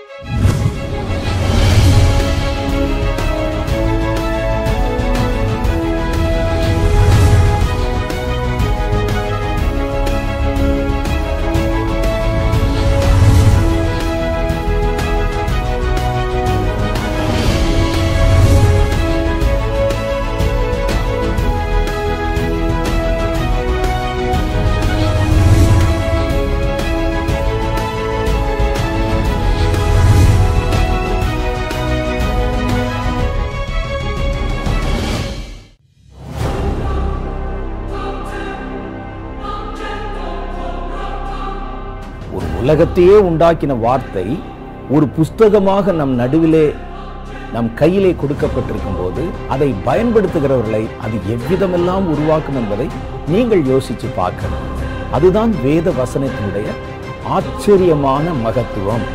ஒரு உலகத்தையே உண்டாக்கின வார்த்தை ஒரு புஸ்தகமாக நம் நடுவிலே நம் கையிலே கொடுக்கப்பட்டிருக்கும் போது அதை பயன்படுத்துகிறவர்களை அது எவ்விதமெல்லாம் உருவாக்கும் என்பதை நீங்கள் யோசிச்சு பார்க்கணும் அதுதான் வேத வசனத்தினுடைய ஆச்சரியமான மகத்துவம்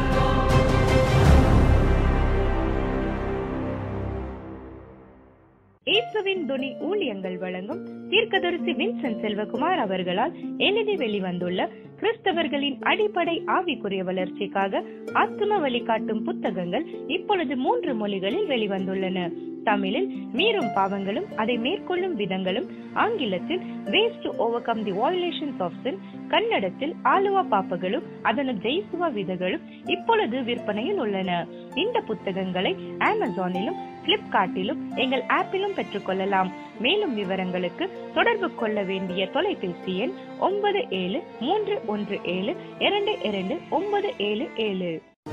இயேசுவின் துணி ஊழியங்கள் வழங்கும் தீர்க்கதரிசி வின்சென்ட் செல்வகுமார் அவர்களால் எழுதி வெளிவந்துள்ள கிறிஸ்தவர்களின் அடிப்படை ஆவிக்குரிய வளர்ச்சிக்காக ஆத்தும வழிகாட்டும் புத்தகங்கள் இப்பொழுது மூன்று மொழிகளில் வெளிவந்துள்ளன தமிழில் மீறும் பாவங்களும் அதை மேற்கொள்ளும் விதங்களும் ஆங்கிலத்தில் ways to overcome the violations of sin கன்னடத்தில் ஆலுவா பாப்பங்களும் அதனு ஜெய்சுவா விதைகளும் இப்பொழுது விற்பனையில் உள்ளன இந்த புத்தகங்களை அமேசானிலும் பிளிப்கார்ட்டிலும் எங்கள் ஆப்பிலும் பெற்றுக்கொள்ளலாம் மேலும் விவரங்களுக்கு தொடர்பு கொள்ள வேண்டிய தொலைபேசி எண் ஒன்பது ஏழு மூன்று ஒன்று ஏழு இரண்டு இரண்டு ஒன்பது ஏழு ஏழு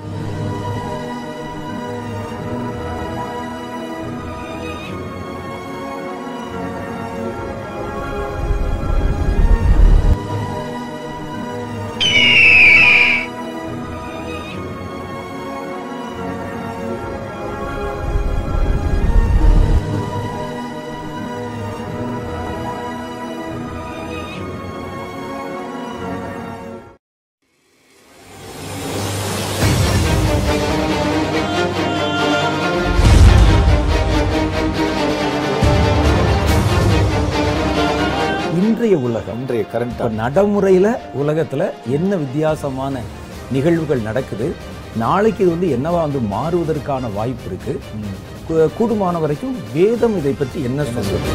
இன்றைய உலகம் இன்றைய கரண்ட் இப்ப நடைமுறையில உலகத்துல என்ன வித்தியாசமான நிகழ்வுகள் நடக்குது நாளைக்கு இது வந்து என்னவா வந்து மாறுவதற்கான வாய்ப்பு இருக்கு கு- கூடுமான வரைக்கும் வேதம் இதை பற்றி என்ன சொல்லுது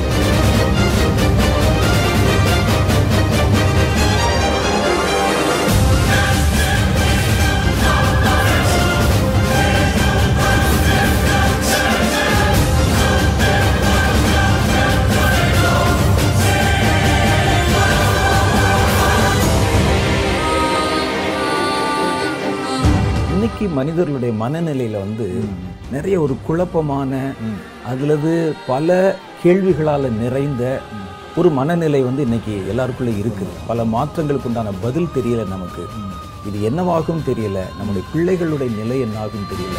இன்னைக்கு மனிதர்களுடைய மனநிலையில வந்து நிறைய ஒரு குழப்பமான அதுலது பல கேள்விகளால நிறைந்த ஒரு மனநிலை வந்து இன்னைக்கு எல்லாருக்குள்ள இருக்குது பல மாற்றங்களுக்கு உண்டான பதில் தெரியல நமக்கு இது என்னவாகும் தெரியல நம்முடைய பிள்ளைகளுடைய நிலை என்னாகும் தெரியல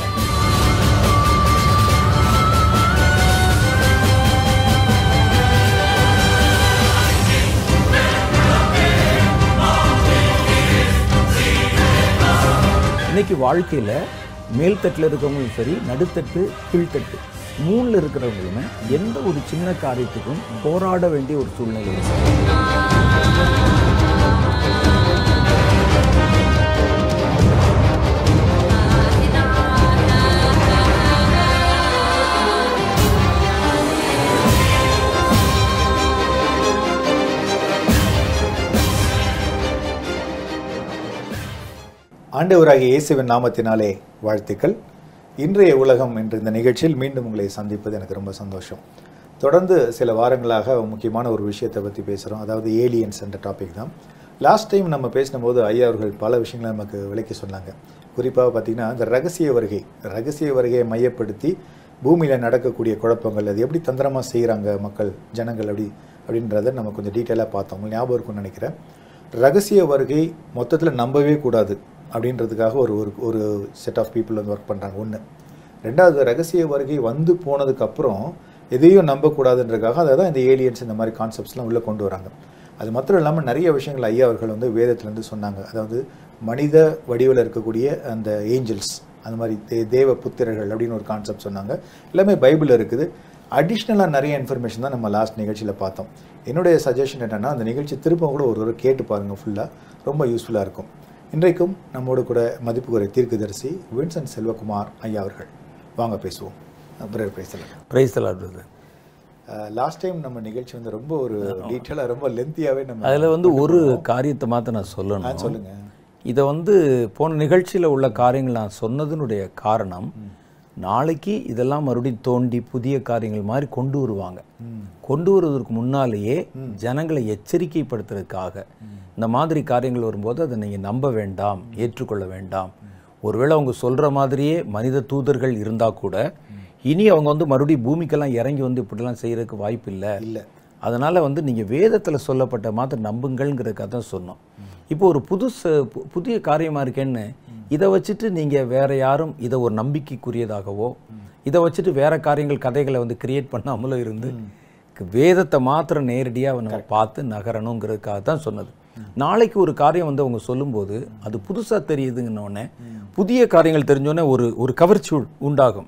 இன்னைக்கு வாழ்க்கையில மேல்தட்டில் இருக்கிறவங்களும் சரி நடுத்தட்டு கீழ்த்தட்டு மூணுல இருக்கிறவங்களுமே எந்த ஒரு சின்ன காரியத்துக்கும் போராட வேண்டிய ஒரு சூழ்நிலை இருக்கு. ஆண்டவராகிய இயேசுவின் நாமத்தினாலே வாழ்த்துக்கள் இன்றைய உலகம் என்ற இந்த நிகழ்ச்சியில் மீண்டும் உங்களை சந்திப்பது எனக்கு ரொம்ப சந்தோஷம் தொடர்ந்து சில வாரங்களாக முக்கியமான ஒரு விஷயத்தை பற்றி பேசுகிறோம் அதாவது ஏலியன்ஸ் என்ற டாபிக் தான் லாஸ்ட் டைம் நம்ம பேசினபோது ஐயா அவர்கள் பல விஷயங்களை நமக்கு விளக்கி சொன்னாங்க குறிப்பாக பார்த்தீங்கன்னா இந்த ரகசிய வருகை ரகசிய வருகையை மையப்படுத்தி பூமியில் நடக்கக்கூடிய குழப்பங்கள் அது எப்படி தந்திரமாக செய்கிறாங்க மக்கள் ஜனங்கள் அப்படி அப்படின்றத நம்ம கொஞ்சம் டீட்டெயிலாக பார்த்தோம் உங்களுக்கு ஞாபகம் இருக்கும்னு நினைக்கிறேன் ரகசிய வருகை மொத்தத்தில் நம்பவே கூடாது அப்படின்றதுக்காக ஒரு ஒரு ஒரு செட் ஆஃப் பீப்புள் வந்து ஒர்க் பண்ணுறாங்க ஒன்று ரெண்டாவது ரகசிய வருகை வந்து போனதுக்கப்புறம் எதையும் நம்பக்கூடாதுன்றதுக்காக அதை தான் இந்த ஏலியன்ஸ் இந்த மாதிரி கான்செப்ட்ஸ்லாம் உள்ளே கொண்டு வராங்க அது மாத்திரம் இல்லாமல் நிறைய விஷயங்கள் ஐயா அவர்கள் வந்து வேதத்திலேருந்து சொன்னாங்க அதாவது மனித வடிவில் இருக்கக்கூடிய அந்த ஏஞ்சல்ஸ் அந்த மாதிரி தே தேவ புத்திரர்கள் அப்படின்னு ஒரு கான்செப்ட் சொன்னாங்க எல்லாமே பைபிளில் இருக்குது அடிஷ்னலாக நிறைய இன்ஃபர்மேஷன் தான் நம்ம லாஸ்ட் நிகழ்ச்சியில் பார்த்தோம் என்னுடைய சஜஷன் என்னென்னா அந்த நிகழ்ச்சி திரும்ப கூட ஒரு ஒரு கேட்டு பாருங்கள் ஃபுல்லாக ரொம்ப யூஸ்ஃபுல்லாக இருக்கும் இன்றைக்கும் நம்மோடு கூட மதிப்புக்குறை தீர்க்கதரிசி வின்சென்ட் செல்வகுமார் ஐயா அவர்கள் வாங்க பேசுவோம் பிரதர் பேசலாம் பிரைஸ் தலாடுறது லாஸ்ட் டைம் நம்ம நிகழ்ச்சி வந்து ரொம்ப ஒரு டீட்டெயிலாக ரொம்ப லென்த்தியாகவே நம்ம அதில் வந்து ஒரு காரியத்தை மாத்த நான் சொல்லணும் சொல்லுங்க இதை வந்து போன நிகழ்ச்சியில் உள்ள காரியங்கள் நான் சொன்னதனுடைய காரணம் நாளைக்கு இதெல்லாம் மறுபடியும் தோண்டி புதிய காரியங்கள் மாதிரி கொண்டு வருவாங்க கொண்டு வருவதற்கு முன்னாலேயே ஜனங்களை எச்சரிக்கைப்படுத்துறதுக்காக இந்த மாதிரி காரியங்கள் வரும்போது அதை நீங்கள் நம்ப வேண்டாம் ஏற்றுக்கொள்ள வேண்டாம் ஒருவேளை அவங்க சொல்கிற மாதிரியே மனித தூதர்கள் இருந்தால் கூட இனி அவங்க வந்து மறுபடியும் பூமிக்கெல்லாம் இறங்கி வந்து இப்படிலாம் செய்யறதுக்கு வாய்ப்பு இல்லை இல்லை அதனால் வந்து நீங்கள் வேதத்தில் சொல்லப்பட்ட மாத்திரம் நம்புங்கள்ங்கிறதுக்காக தான் சொன்னோம் இப்போ ஒரு புதுசு பு- புதிய காரியமாக இருக்கேன்னு இதை வச்சுட்டு நீங்கள் வேற யாரும் இதை ஒரு நம்பிக்கைக்குரியதாகவோ இதை வச்சுட்டு வேற காரியங்கள் கதைகளை வந்து கிரியேட் பண்ணாமலும் இருந்து வேதத்தை மாத்திரம் நேரடியாக நம்ம பார்த்து நகரணுங்கிறதுக்காக தான் சொன்னது நாளைக்கு ஒரு காரியம் வந்து அவங்க சொல்லும்போது அது புதுசாக தெரியுதுங்கன்னொடனே புதிய காரியங்கள் தெரிஞ்சோடனே ஒரு ஒரு கவர்ச்சி உ- உண்டாகும்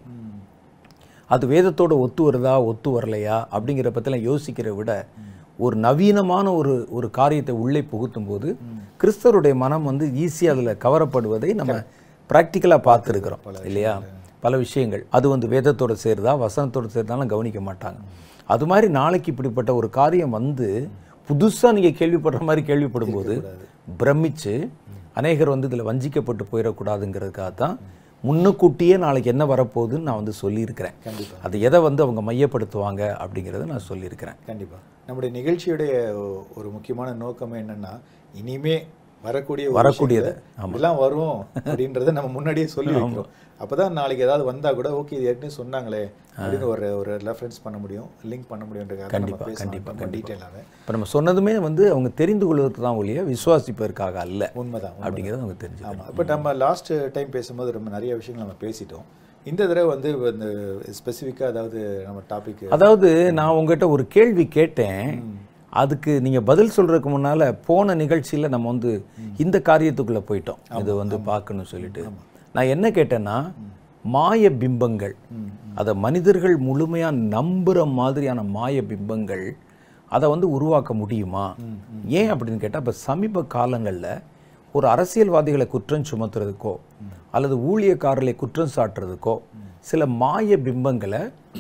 அது வேதத்தோட ஒத்து வருதா ஒத்து வரலையா அப்படிங்கிற பற்றிலாம் யோசிக்கிற விட ஒரு நவீனமான ஒரு ஒரு காரியத்தை உள்ளே புகுத்தும் போது கிறிஸ்தவருடைய மனம் வந்து ஈஸியாக அதில் கவரப்படுவதை நம்ம ப்ராக்டிக்கலாக பார்த்துருக்குறோம் இல்லையா பல விஷயங்கள் அது வந்து வேதத்தோட சேருதா வசனத்தோட சேருதாலாம் கவனிக்க மாட்டாங்க அது மாதிரி நாளைக்கு இப்படிப்பட்ட ஒரு காரியம் வந்து புதுசாக நீங்கள் கேள்விப்படுற மாதிரி கேள்விப்படும்போது பிரமிச்சு அநேகர் வந்து இதில் வஞ்சிக்கப்பட்டு போயிடக்கூடாதுங்கிறதுக்காக தான் முன்னுக்கூட்டியே நாளைக்கு என்ன வரப்போகுதுன்னு நான் வந்து சொல்லியிருக்கிறேன் கண்டிப்பா. அது எதை வந்து அவங்க மையப்படுத்துவாங்க அப்படிங்கிறத நான் சொல்லியிருக்கிறேன் கண்டிப்பா நம்முடைய நிகழ்ச்சியுடைய ஒ- ஒரு முக்கியமான நோக்கமே என்னன்னா இனிமே வரக்கூடிய ஒரு வரக்கூடியது, விஷயத்தை இதெல்லாம் வரும் அப்படின்றத நம்ம முன்னாடியே சொல்லி வைக்கிறோம் அப்பதான் நாளைக்கு ஏதாவது வந்தா கூட ஓகே இது ஏற்கனவே சொன்னாங்களே அப்படின்னு ஒரு ஒரு ரெஃபரன்ஸ் பண்ண முடியும் லிங்க் பண்ண முடியுன்றதுக்காக நம்ம கண்டிப்பா, பேசலாம் கண்டிப்பா, ரொம்ப டீட்டெயிலாக இப்போ நம்ம சொன்னதுமே வந்து அவங்க தெரிந்து கொள்வதற்கு தான் ஒழிய விசுவாசிப்பதற்காக அல்ல உண்மைதான் அப்படிங்கிறத அவங்க தெரிஞ்சுக்கணும் ஆமா இப்போ நம்ம லாஸ்ட் டைம் பேசும்போது ரொம்ப நிறைய விஷயங்கள் நம்ம பேசிட்டோம் இந்த தடவை வந்து இந்த ஸ்பெசிஃபிக்காக அதாவது நம்ம டாபிக் அதாவது நான் உங்ககிட்ட ஒரு கேள்வி கேட்டேன் அதுக்கு நீங்க பதில் சொல்றதுக்கு முன்னால போன நிகழ்ச்சியில நம்ம வந்து இந்த காரியத்துக்குள்ள போயிட்டோம் இது வந்து பார்க்கணும்னு சொல்லிட்டு நான் என்ன கேட்டேன்னா மாய பிம்பங்கள் அதை மனிதர்கள் முழுமையா நம்புற மாதிரியான மாய பிம்பங்கள் அதை வந்து உருவாக்க முடியுமா ஏன் அப்படின்னு கேட்டா இப்ப சமீப காலங்கள்ல ஒரு அரசியல்வாதிகளை குற்றம் சுமத்துறதுக்கோ அல்லது ஊழியக்காரர்களை குற்றம் சாட்டுறதுக்கோ சில மாய பிம்பங்களை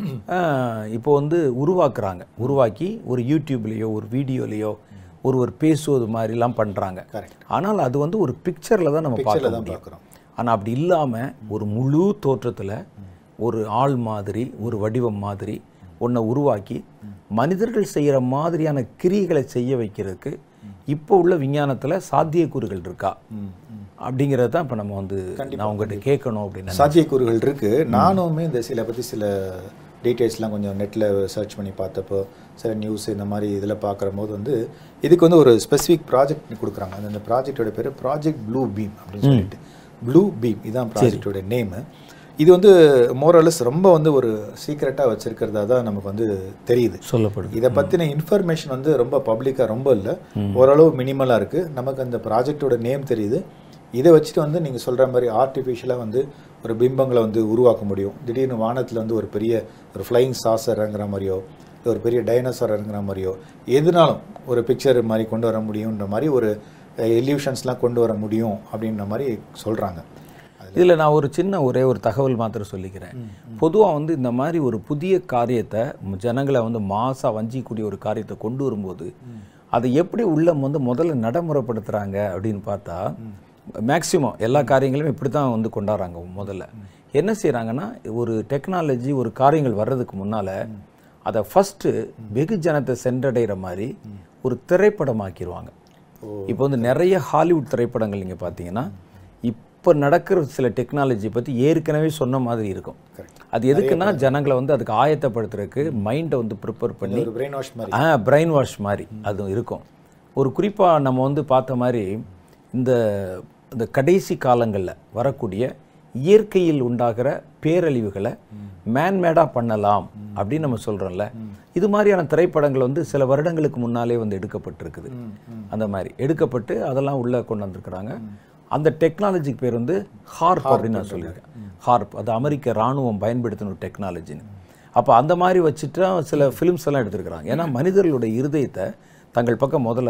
ஆஹ், இப்போ வந்து உருவாக்குறாங்க உருவாக்கி ஒரு யூடியூப்லேயோ ஒரு வீடியோலேயோ ஒருவர் பேசுவது மாதிரிலாம் பண்ணுறாங்க கரெக்ட் ஆனால் அது வந்து ஒரு பிக்சரில் தான் நம்ம பார்க்க தான் முடியும் பார்க்குறோம் ஆனால் அப்படி இல்லாமல் ஒரு முழு தோற்றத்தில் ஒரு ஆள் மாதிரி ஒரு வடிவம் மாதிரி ஒன்றை உருவாக்கி மனிதர்கள் செய்கிற மாதிரியான கிரியைகளை செய்ய வைக்கிறதுக்கு இப்போ உள்ள விஞ்ஞானத்தில் சாத்தியக்கூறுகள் இருக்கா அப்படிங்கிறத தான் இப்போ நம்ம வந்து நான் உங்ககிட்ட கேட்கணும் அப்படின்னு சாத்தியக்கூறுகள் இருக்கு நானுமே இந்த சில பற்றி சில டீட்டெயில்ஸ்லாம் கொஞ்சம் நெட்டில் சர்ச் பண்ணி பார்த்தப்போ சில நியூஸ் இந்த மாதிரி இதில் பார்க்குற போது வந்து இதுக்கு வந்து ஒரு ஸ்பெசிஃபிக் ப்ராஜெக்ட் கொடுக்குறாங்க அந்த ப்ராஜெக்டோட பேர் ப்ராஜெக்ட் ப்ளூ பீம் அப்படின்னு சொல்லிட்டு ப்ளூ பீம் இதான் ப்ராஜெக்டோட நேமு இது வந்து மோரலஸ் ரொம்ப வந்து ஒரு சீக்ரெட்டாக வச்சிருக்கிறதா தான் நமக்கு வந்து தெரியுது சொல்லப்படுது இதை பற்றின இன்ஃபர்மேஷன் வந்து ரொம்ப பப்ளிக்காக ரொம்ப இல்லை ஓரளவு மினிமலாக இருக்குது நமக்கு அந்த ப்ராஜெக்டோட நேம் தெரியுது இதை வச்சுட்டு வந்து நீங்கள் சொல்கிற மாதிரி ஆர்டிஃபிஷியலாக வந்து ஒரு பிம்பங்களை வந்து உருவாக்க முடியும் திடீர்னு வானத்தில் வந்து ஒரு பெரிய ஒரு ஃப்ளையிங் சாசர் இறங்குற மாதிரியோ இல்ல ஒரு பெரிய டைனோசர் இறங்குற மாதிரியோ எதுனாலும் ஒரு பிக்சர் மாதிரி கொண்டு வர முடியுன்ற மாதிரி ஒரு எல்யூஷன்ஸ்லாம் கொண்டு வர முடியும் அப்படின்ற மாதிரி சொல்கிறாங்க இதில் நான் ஒரு சின்ன ஒரே ஒரு தகவல் மாத்திரம் சொல்லிக்கிறேன் பொதுவாக வந்து இந்த மாதிரி ஒரு புதிய காரியத்தை ம், ஜனங்களை வந்து மாசா வஞ்சிக்கக்கூடிய ஒரு காரியத்தை கொண்டு வரும்போது அதை எப்படி உள்ள வந்து முதல்ல நடைமுறைப்படுத்துகிறாங்க அப்படின்னு பார்த்தா மேக்சிமம் எல்லா காரியங்களும் இப்படி தான் வந்து கொண்டாடுறாங்க முதல்ல என்ன செய்கிறாங்கன்னா ஒரு டெக்னாலஜி ஒரு காரியங்கள் வர்றதுக்கு முன்னால் அதை ஃபஸ்ட்டு வெகுஜனத்தை சென்றடைகிற மாதிரி ஒரு திரைப்படமாக்கிடுவாங்க இப்போ வந்து நிறைய ஹாலிவுட் திரைப்படங்கள் நீங்கள் பார்த்தீங்கன்னா இப்போ நடக்கிற சில டெக்னாலஜி பற்றி ஏற்கனவே சொன்ன மாதிரி இருக்கும் அது எதுக்குன்னா ஜனங்களை வந்து அதுக்கு ஆயத்தப்படுத்துறதுக்கு மைண்டை வந்து ப்ரிப்பேர் பண்ணி ஒரு பிரெயின் வாஷ் மாதிரி ஆ பிரைன் வாஷ் மாதிரி அது இருக்கும் ஒரு குறிப்பாக நம்ம வந்து பார்த்த மாதிரி இந்த இந்த கடைசி காலங்களில் வரக்கூடிய இயற்கையில் உண்டாகிற பேரழிவுகளை மேன்மேடாக பண்ணலாம் அப்படின்னு நம்ம சொல்கிறோம்ல இது மாதிரியான திரைப்படங்கள் வந்து சில வருடங்களுக்கு முன்னாலே வந்து எடுக்கப்பட்டிருக்குது அந்த மாதிரி எடுக்கப்பட்டு அதெல்லாம் உள்ளே கொண்டு வந்திருக்கிறாங்க அந்த டெக்னாலஜிக்கு பேர் வந்து ஹார்ப் அப்படின்னு நான் சொல்லியிருக்கேன் ஹார்ப் அது அமெரிக்க ராணுவம் பயன்படுத்தின ஒரு டெக்னாலஜின்னு அப்போ அந்த மாதிரி வச்சுட்டு சில ஃபிலிம்ஸ் எல்லாம் எடுத்திருக்கிறாங்க ஏன்னா மனிதர்களுடைய இருதயத்தை தங்கள் பக்கம் முதல்ல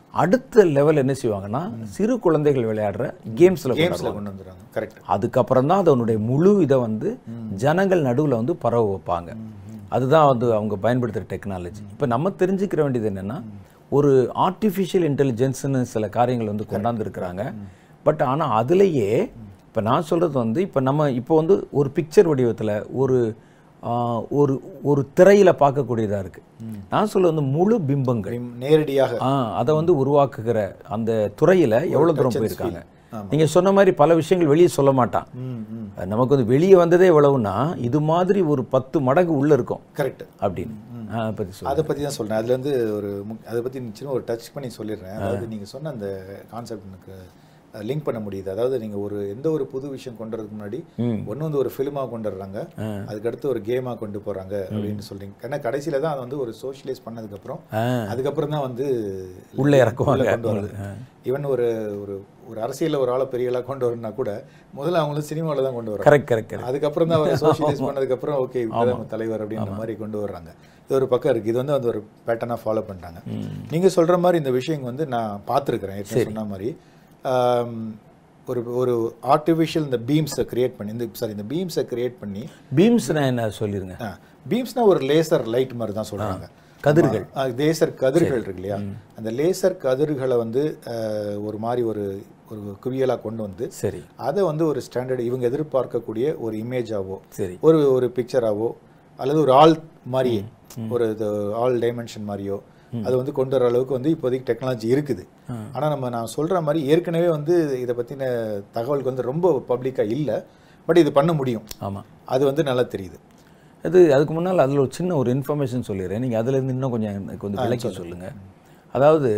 அடுத்த லெவல் என்ன செய்வாங்கன்னா சிறு குழந்தைகள் விளையாடுற கேம்ஸ்ல கேம்ஸில் கொண்டு வந்துடுறாங்க கரெக்ட் அதுக்கப்புறம் தான் அதனுடைய முழு இதை வந்து ஜனங்கள் நடுவுல வந்து பரவ வைப்பாங்க அதுதான் வந்து அவங்க பயன்படுத்துகிற டெக்னாலஜி இப்போ நம்ம தெரிஞ்சுக்கிற வேண்டியது என்னன்னா ஒரு ஆர்டிஃபிஷியல் இன்டெலிஜென்ஸ்னு சில காரியங்கள் வந்து கொண்டாந்துருக்கிறாங்க பட் ஆனா அதுலேயே இப்போ நான் சொல்றது வந்து இப்போ நம்ம இப்போ வந்து ஒரு பிக்சர் வடிவத்துல ஒரு ஆ, ஒரு ஒரு திரையில பார்க்கக்கூடியதா இருக்கு நான் சொல்றது வந்து முழு பிம்பங்கள் நேரடியாக ஆ அதை வந்து உருவாக்குகிற அந்த துறையில எவ்வளவு தூரம் போயிருக்காங்க நீங்க சொன்ன மாதிரி பல விஷயங்கள் வெளியே சொல்ல மாட்டான் ம் ம் நமக்கு வந்து வெளியே வந்ததே எவ்வளவுன்னா இது மாதிரி ஒரு பத்து மடங்கு உள்ள இருக்கும் கரெக்ட் அப்படின்னு ஆ, அதை பத்தி சொல்லுங்க அதை பற்றி தான் சொல்கிறேன் அதுல இருந்து ஒரு முக்- அதை பற்றி சின்ன ஒரு டச் பண்ணி சொல்லிடுறேன் அதாவது நீங்கள் சொன்ன அந்த கான்செப்ட் எனக்கு லிங்க் பண்ண முடியுது அதாவது நீங்கள் ஒரு எந்த ஒரு புது விஷயம் கொண்டு வரதுக்கு முன்னாடி ஒன்று வந்து ஒரு ஃபிலிமாக கொண்டு வர்றாங்க அதுக்கடுத்து ஒரு கேமாக கொண்டு போகிறாங்க அப்படின்னு சொல்றீங்க ஏன்னா கடைசியில் தான் அதை வந்து ஒரு சோஷியலைஸ் பண்ணதுக்கப்புறம் ஆ, அதுக்கப்புறம் தான் வந்து உள்ள இறக்குவாங்க. உள்ள கொண்டு வராங்க ஈவன் ஒரு ஒரு ஒரு அரசியலில் ஒரு ஆளை பெரிய ஆளா கொண்டு வரணும்னா கூட முதல்ல அவங்களும் சினிமாவில் தான் கொண்டு வராங்க கரெக்ட் கரெக்ட் கரெக்ட் அதுக்கப்புறம் தான் அவர் சோஷியலைஸ் பண்ணதுக்கப்புறம் ஓகே இப்பதான் நம்ம தலைவர் அப்படின்ற மாதிரி கொண்டு வர்றாங்க இது ஒரு பக்கம் இருக்கு இது வந்து வந்து ஒரு பேட்டர்னாக ஃபாலோ பண்றாங்க நீங்க சொல்ற மாதிரி இந்த விஷயம் வந்து நான் பார்த்துருக்கிறேன் ஏற்கனவே சொன்ன மாதிரி ஆம், ஒரு ஒரு ஆர்டிஃபிஷியல் இந்த பீம்ஸை கிரியேட் பண்ணி இந்த சாரி இந்த பீம்ஸை கிரியேட் பண்ணி பீம்ஸ்னா என்ன சொல்லிருங்க பீம்ஸ்னா ஒரு லேசர் லைட் மாதிரி தான் சொல்றாங்க கதிர்கள். ஆ, லேசர் கதிர்கள் இருக்கு இல்லையா அந்த லேசர் கதிர்களை வந்து அஹ், ஒரு மாதிரி ஒரு ஒரு குவியலா கொண்டு வந்து சரி அதை வந்து ஒரு ஸ்டாண்டர்ட் இவங்க எதிர்பார்க்கக்கூடிய ஒரு இமேஜாவோ சரி ஒரு ஒரு பிக்சராவோ அல்லது ஒரு ஆள் மாதிரியே ஒரு ஆல் டைமென்ஷன் மாதிரியோ அது வந்து கொண்டு வர அளவுக்கு வந்து இப்போதைக்கு டெக்னாலஜி இருக்குது ஆனா நம்ம நான் சொல்ற மாதிரி ஏற்கனவே வந்து இதை பத்தின தகவலுக்கு வந்து ரொம்ப பப்ளிக்கா இல்ல பட் இது பண்ண முடியும் ஆமா அது வந்து நல்லா தெரியுது அது அதுக்கு முன்னால் அதில் ஒரு சின்ன ஒரு இன்ஃபர்மேஷன் சொல்லிடுறேன் நீங்கள் அதுலேருந்து இன்னும் கொஞ்சம் எனக்கு வந்து விளக்கி சொல்லுங்கள் அதாவது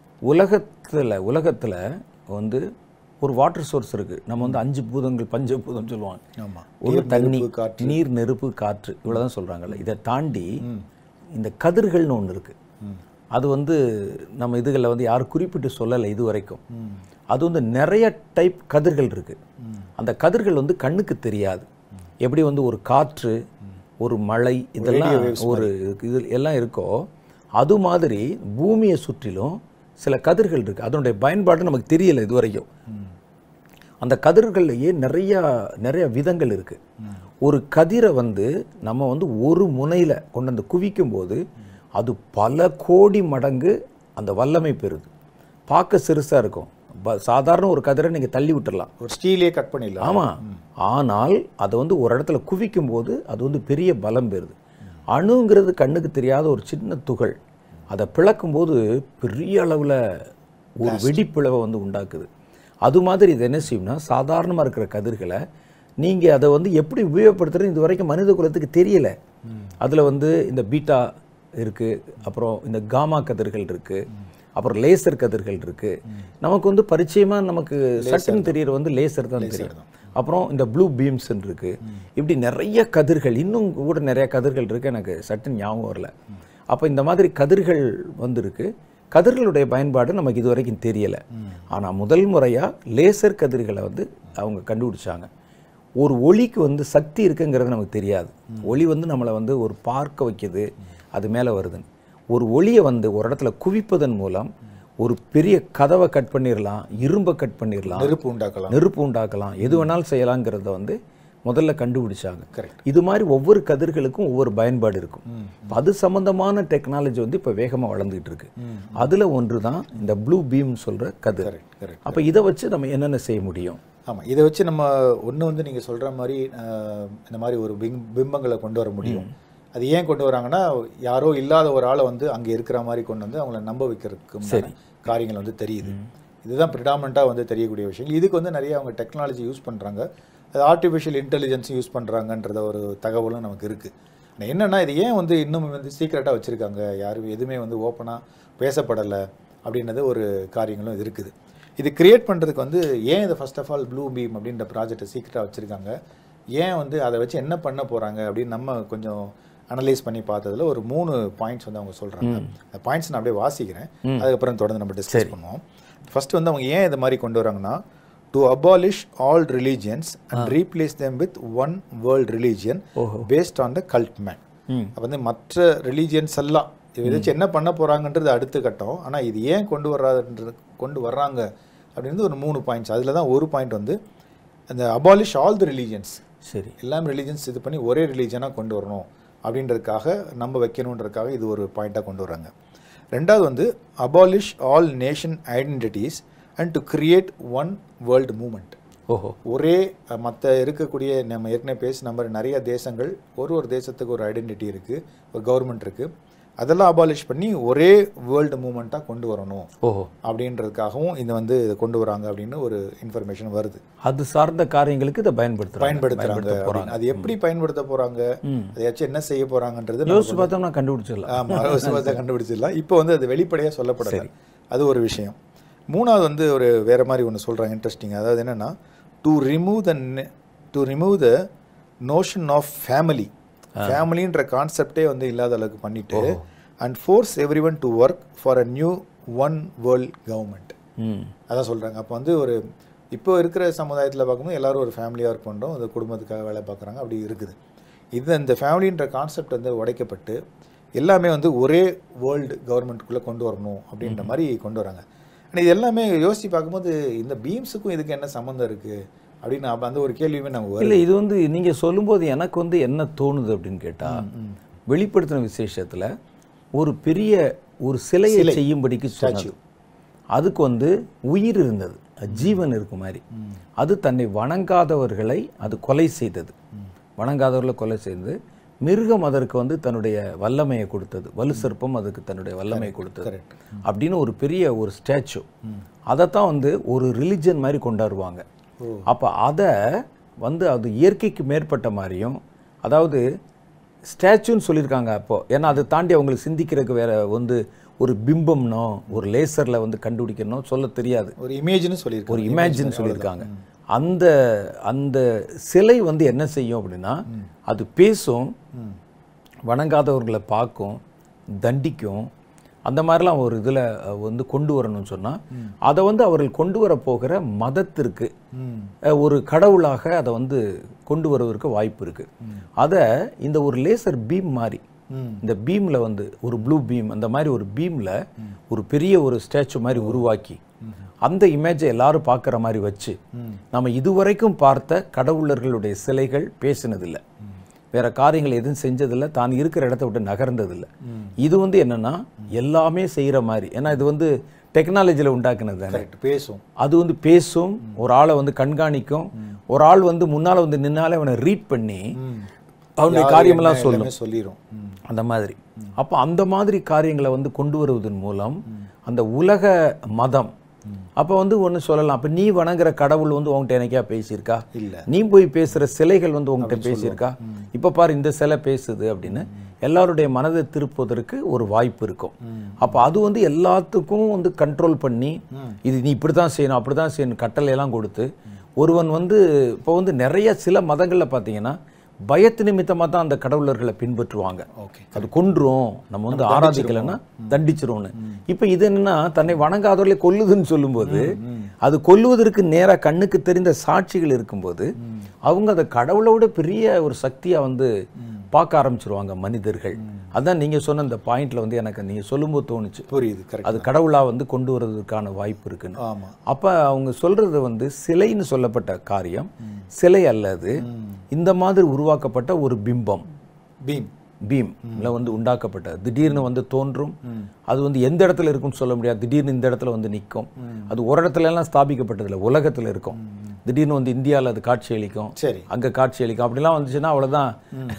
உலகத்தில் உலகத்தில் வந்து ஒரு வாட்டர் சோர்ஸ் இருக்குது நம்ம வந்து அஞ்சு பூதங்கள் பஞ்சபூதம் சொல்லுவாங்க ஆமா ஒரு நீர், தண்ணி நெருப்பு, காற்று. நீர் நெருப்பு காற்று இவ்வளவுதான் சொல்றாங்கல்ல இதை தாண்டி இந்த கதிர்கள்னு ஒன்று இருக்கு அது வந்து நம்ம இதுகளில் வந்து யாரும் குறிப்பிட்டு சொல்லலை இது வரைக்கும் அது வந்து நிறைய டைப் கதிர்கள் இருக்கு அந்த கதிர்கள் வந்து கண்ணுக்கு தெரியாது எப்படி வந்து ஒரு காற்று ஒரு மழை இதெல்லாம் ஒரு இது எல்லாம் இருக்கோ அது மாதிரி பூமியை சுற்றிலும் சில கதிர்கள் இருக்கு அதனுடைய பயன்பாடு நமக்கு தெரியல இது வரைக்கும் அந்த கதிர்கள்லையே நிறைய நிறைய விதங்கள் இருக்கு ஒரு கதிரை வந்து நம்ம வந்து ஒரு முனையில கொண்டு வந்து குவிக்கும் போது அது பல கோடி மடங்கு அந்த வல்லமை பெறுது பார்க்க சிறுசா இருக்கும் ப- சாதாரண ஒரு கதிரை நீங்க தள்ளி விட்டுறலாம் ஒரு ஸ்டீலே கட் பண்ணிடலாம் ஆமா ஆனால் அதை வந்து ஒரு இடத்துல குவிக்கும் போது அது வந்து பெரிய பலம் பெறுது அணுங்கிறது கண்ணுக்கு தெரியாத ஒரு சின்ன துகள் அதை பிளக்கும் போது பெரிய அளவுல ஒரு வெடிப்பிளவை வந்து உண்டாக்குது அது மாதிரி இது என்ன செய்யும்னா சாதாரணமா இருக்கிற கதிர்களை நீங்க அதை வந்து எப்படி உபயோகப்படுத்துறது இது வரைக்கும் மனித குலத்துக்கு தெரியல அதுல வந்து இந்த பீட்டா இருக்கு அப்புறம் இந்த காமா கதிர்கள் இருக்கு அப்புறம் லேசர் கதிர்கள் இருக்கு நமக்கு வந்து பரிச்சயமா நமக்கு சட்டுன்னு தெரியற வந்து லேசர் தான் தெரியும் அப்புறம் இந்த ப்ளூ பீம்ஸ் இருக்கு இப்படி நிறைய கதிர்கள் இன்னும் கூட நிறைய கதிர்கள் இருக்கு எனக்கு சட்டுன்னு ஞாபகம் வரல அப்போ இந்த மாதிரி கதிர்கள் வந்திருக்கு கதிர்களுடைய பயன்பாடு நமக்கு இது வரைக்கும் தெரியல ஆனா முதல் முறையா லேசர் கதிர்களை வந்து அவங்க கண்டுபிடிச்சாங்க ஒரு ஒளிக்கு வந்து சக்தி இருக்குங்கிறது நமக்கு தெரியாது ஒளி வந்து நம்மளை வந்து ஒரு பார்க்க வைக்குது அது மேலே வருதுன்னு ஒரு ஒளியை வந்து ஒரு இடத்துல குவிப்பதன் மூலம் ஒரு பெரிய கதவை கட் பண்ணிடலாம் இரும்பை கட் பண்ணிடலாம் நெருப்பு உண்டாக்கலாம் நெருப்பு உண்டாக்கலாம் எது வேணாலும் செய்யலாங்கிறத வந்து முதல்ல கண்டுபிடிச்சாங்க கரெக்ட் இது மாதிரி ஒவ்வொரு கதிர்களுக்கும் ஒவ்வொரு பயன்பாடு இருக்கும் இப்ப அது சம்பந்தமான டெக்னாலஜி வந்து இப்போ வேகமாக வளர்ந்துகிட்டு இருக்கு அதுல ஒன்று தான் இந்த ப்ளூ பீம் சொல்ற கதிர் கரெக்ட் கரெக்ட் அப்ப இதை வச்சு நம்ம என்னென்ன செய்ய முடியும் ஆமா இதை வச்சு நம்ம ஒண்ணு வந்து நீங்க சொல்ற மாதிரி அஹ், இந்த மாதிரி ஒரு பிம் பிம்பங்களை கொண்டு வர முடியும் அது ஏன் கொண்டு வராங்கன்னா யாரோ இல்லாத ஒரு ஆளை வந்து அங்க இருக்கிற மாதிரி கொண்டு வந்து அவங்கள நம்ப வைக்கிறதுக்கு காரியங்கள் வந்து தெரியுது இதுதான் ப்ரிடாமண்ட்டாக வந்து தெரியக்கூடிய விஷயம் இதுக்கு வந்து நிறைய அவங்க டெக்னாலஜி யூஸ் பண்றாங்க அது ஆர்டிஃபிஷியல் இன்டெலிஜென்ஸ் யூஸ் பண்றாங்கன்றத ஒரு தகவலும் நமக்கு இருக்கு ஆனா என்னன்னா இது ஏன் வந்து இன்னும் வந்து சீக்கிரட்டாக வச்சிருக்காங்க யாரும் எதுவுமே வந்து ஓப்பனாக பேசப்படலை அப்படின்றது ஒரு காரியங்களும் இது இருக்குது இது கிரியேட் பண்ணுறதுக்கு வந்து ஏன் இதை first of all blue beam அப்படின்ற ப்ராஜெக்டை சீக்கிரட்டாக வச்சுருக்காங்க ஏன் வந்து அதை வச்சு என்ன பண்ண போகிறாங்க அப்படின்னு நம்ம கொஞ்சம் அனலைஸ் பண்ணி பார்த்ததுல ஒரு மூணு பாயிண்ட்ஸ் வந்து அவங்க சொல்கிறாங்க அந்த பாயிண்ட்ஸ் நான் அப்படியே வாசிக்கிறேன் அதுக்கப்புறம் தொடர்ந்து நம்ம டிஸ்கஸ் பண்ணுவோம் ஃபர்ஸ்ட் வந்து அவங்க ஏன் இதை மாதிரி கொண்டு வராங்கன்னா to abolish all religions and replace them with one world religion based on the cult man ம். அப்போ வந்து மற்ற ரிலீஜியன்ஸ் எல்லாம் இதை வச்சு என்ன பண்ண போறாங்கன்றது அடுத்த கட்டம் ஆனா இது ஏன் கொண்டு வர்றாருன்றது கொண்டு வர்றாங்க அப்படின்றது ஒரு மூணு பாயிண்ட்ஸ் அதில் தான் ஒரு பாயிண்ட் வந்து அந்த அபாலிஷ் ஆல் தி ரிலீஜன்ஸ் சரி எல்லாம் ரிலீஜன்ஸ் இது பண்ணி ஒரே ரிலீஜனாக கொண்டு வரணும் அப்படின்றதுக்காக நம்ம வைக்கணுன்றதுக்காக இது ஒரு பாயிண்ட்டாக கொண்டு வராங்க ரெண்டாவது வந்து abolish all nation identities and to create one world movement ஓஹோ ஒரே மற்ற இருக்கக்கூடிய நம்ம ஏற்கனவே பேசின மாதிரி நிறைய தேசங்கள் ஒரு ஒரு தேசத்துக்கு ஒரு ஐடென்டிட்டி இருக்குது ஒரு கவர்மெண்ட் இருக்குது அதெல்லாம் அபாலிஷ் பண்ணி ஒரே வேர்ல்டு மூமெண்ட்டாக கொண்டு வரணும் ஓஹோ அப்படின்றதுக்காகவும் இது வந்து இதை கொண்டு வராங்க அப்படின்னு ஒரு இன்ஃபர்மேஷன் வருது அது சார்ந்த காரியங்களுக்கு இதை பயன்படுத்துறாங்க பயன்படுத்துறாங்க அப்படின்னு. அது எப்படி பயன்படுத்த போறாங்க அதையாச்சும் என்ன செய்ய போறாங்கன்றது யோசிச்சு பார்த்தோம்னா கண்டுபிடிச்சிடலாம் ஆமா யோசிச்சு கண்டுபிடிச்சிடலாம் இப்போ வந்து அது வெளிப்படையா சொல்லப்படல அது ஒரு விஷயம் மூணாவது வந்து ஒரு வேற மாதிரி ஒன்று சொல்றாங்க இன்ட்ரெஸ்டிங் அதாவது என்னன்னா to remove the to remove the notion of family ஃபேமிலின்ற கான்செப்டே வந்து இல்லாத அளவுக்கு பண்ணிட்டு and force everyone to work for a new one world government ம் அதான் சொல்கிறாங்க அப்போ வந்து ஒரு இப்போ இருக்கிற சமுதாயத்தில் பார்க்கும்போது எல்லாரும் ஒரு ஃபேமிலியாக ஒர்க் பண்ணுறோம் அந்த குடும்பத்துக்காக வேலை பார்க்குறாங்க அப்படி இருக்குது இது இந்த ஃபேமிலின்ற கான்செப்ட் வந்து உடைக்கப்பட்டு எல்லாமே வந்து ஒரே வேர்ல்டு கவர்மெண்ட்டுக்குள்ளே கொண்டு வரணும் அப்படின்ற மாதிரி கொண்டு வராங்க ஆனால் இது எல்லாமே யோசித்து பார்க்கும்போது இந்த பீம்ஸுக்கும் இதுக்கு என்ன சம்மந்தம் இருக்குது அப்படின்னு அப்ப அந்த ஒரு கேள்வியுமே நமக்கு வரும் இல்லை இது வந்து நீங்கள் சொல்லும்போது எனக்கு வந்து என்ன தோணுது அப்படின்னு கேட்டால் வெளிப்படுத்தின விசேஷத்தில் ஒரு பெரிய ஒரு சிலையை செய்யும்படிக்கு சொன்னது அதுக்கு வந்து உயிர் இருந்தது ஜீவன் இருக்கு மாதிரி அது தன்னை வணங்காதவர்களை அது கொலை செய்தது வணங்காதவர்களை கொலை செய்தது மிருகம் அதற்கு வந்து தன்னுடைய வல்லமையை கொடுத்தது வலு சர்ப்பம் அதுக்கு தன்னுடைய வல்லமையை கொடுத்தது correct. அப்படின்னு ஒரு பெரிய ஒரு ஸ்டாச்சு அதைத்தான் வந்து ஒரு ரிலிஜன் மாதிரி கொண்டாடுவாங்க அப்போ அதை வந்து அது இயற்கைக்கு மேற்பட்ட மாதிரியும் அதாவது ஸ்டாச்சுன்னு சொல்லியிருக்காங்க அப்போ ஏன்னா அதை தாண்டி அவங்களுக்கு சிந்திக்கிறதுக்கு வேற வந்து ஒரு பிம்பம்னோ ஒரு லேசரில் வந்து கண்டுபிடிக்கணும் சொல்ல தெரியாது ஒரு இமேஜ்னு சொல்லியிருக்கோம் ஒரு இமேஜின் சொல்லியிருக்காங்க அந்த அந்த சிலை வந்து என்ன செய்யும் அப்படின்னா அது பேசும் வணங்காதவர்களை பார்க்கும் தண்டிக்கும் அந்த மாதிரிலாம் ஒரு இதில் வந்து கொண்டு வரணும்னு சொன்னால் அதை வந்து அவர்கள் கொண்டு வர போகிற மதத்திற்கு ம் அஹ், ஒரு கடவுளாக அதை வந்து கொண்டு வருவதற்கு வாய்ப்பு இருக்கு அதை இந்த ஒரு லேசர் பீம் மாதிரி ம் இந்த பீம்ல வந்து ஒரு ப்ளூ பீம் அந்த மாதிரி ஒரு பீம்ல ஒரு பெரிய ஒரு ஸ்டாச்சு மாதிரி உருவாக்கி அந்த இமேஜை எல்லாரும் பார்க்குற மாதிரி வச்சு நம்ம இதுவரைக்கும் பார்த்த கடவுளர்களுடைய சிலைகள் பேசினதில்லை வேற காரியங்கள் எதுவும் செஞ்சதில்லை தான் இருக்கிற இடத்த விட்டு நகர்ந்ததில்லை இது வந்து என்னன்னா எல்லாமே செய்யற மாதிரி ஏன்னா இது வந்து டெக்னாலஜியில் உண்டாக்குனது தானே கரெக்ட் பேசும் அது வந்து பேசும் ஒரு ஆளை வந்து கண்காணிக்கும் ஒரு ஆள் வந்து முன்னால வந்து நின்னாலே அவனை ரீட் பண்ணி அவனுடைய யாரு காரியமெல்லாம் என்ன சொல்லும் எல்லாமே சொல்லிரும் ம் அந்த மாதிரி அப்போ அந்த மாதிரி காரியங்களை வந்து கொண்டு வருவதன் மூலம் அந்த உலக மதம் அப்போ வந்து ஒன்று சொல்லலாம் அப்போ நீ வணங்குற கடவுள் வந்து உன்கிட்ட எனக்கா பேசியிருக்கா இல்ல. நீ போய் பேசுகிற சிலைகள் வந்து உங்ககிட்ட பேசியிருக்கா இப்போ பாரு இந்த சிலை பேசுது அப்படின்னு எல்லாருடைய மனதை திருப்புவதற்கு ஒரு வாய்ப்பு இருக்கும் அப்போ அது வந்து எல்லாத்துக்கும் வந்து கண்ட்ரோல் பண்ணி இது நீ இப்படி தான் செய்யணும் அப்படி தான் செய்யணும் கட்டளை எல்லாம் கொடுத்து ஒருவன் வந்து இப்போ வந்து நிறைய சில மதங்களில் பார்த்தீங்கன்னா பயத்து நிமித்தமாக தான் அந்த கடவுளர்களை பின்பற்றுவாங்க ஓகே அது கொன்றும் நம்ம வந்து ஆராதிக்கலைன்னா தண்டிச்சிரும்னு இப்போ இது என்னன்னா தன்னை வணங்காதவர்களை கொல்லுதுன்னு சொல்லும்போது அது கொல்லுவதற்கு நேரா கண்ணுக்கு தெரிந்த சாட்சிகள் இருக்கும்போது அவங்க அதை கடவுளோட பெரிய ஒரு சக்தியா வந்து பார்க்க ஆரம்பிச்சிருவாங்க மனிதர்கள் அதான் நீங்க சொன்ன இந்த பாயிண்ட்ல வந்து எனக்கு நீங்க சொல்லும்போது தோணுச்சு புரியுது கரெக்ட் அது கடவுளா வந்து கொண்டு வர்றதுக்கான வாய்ப்பு இருக்குன்னு ஆமா அப்ப அவங்க சொல்றது வந்து சிலைன்னு சொல்லப்பட்ட காரியம் சிலை அல்லது இந்த மாதிரி உருவாக்கப்பட்ட ஒரு பிம்பம் பீம் பீம்ல வந்து உண்டாக்கப்பட்ட திடீர்னு வந்து தோன்றும் அது வந்து எந்த இடத்துல இருக்கும்னு சொல்ல முடியாது திடீர்னு இந்த இடத்துல வந்து நிற்கும் அது ஒரு இடத்துல எல்லாம் ஸ்தாபிக்கப்பட்டதில்ல உலகத்துல இருக்கும் திடீர்னு வந்து இந்தியால அது காட்சி அளிக்கும் சரி அங்க காட்சி அளிக்கும் அப்படிலாம் வந்துச்சுன்னா அவ்வளவுதான்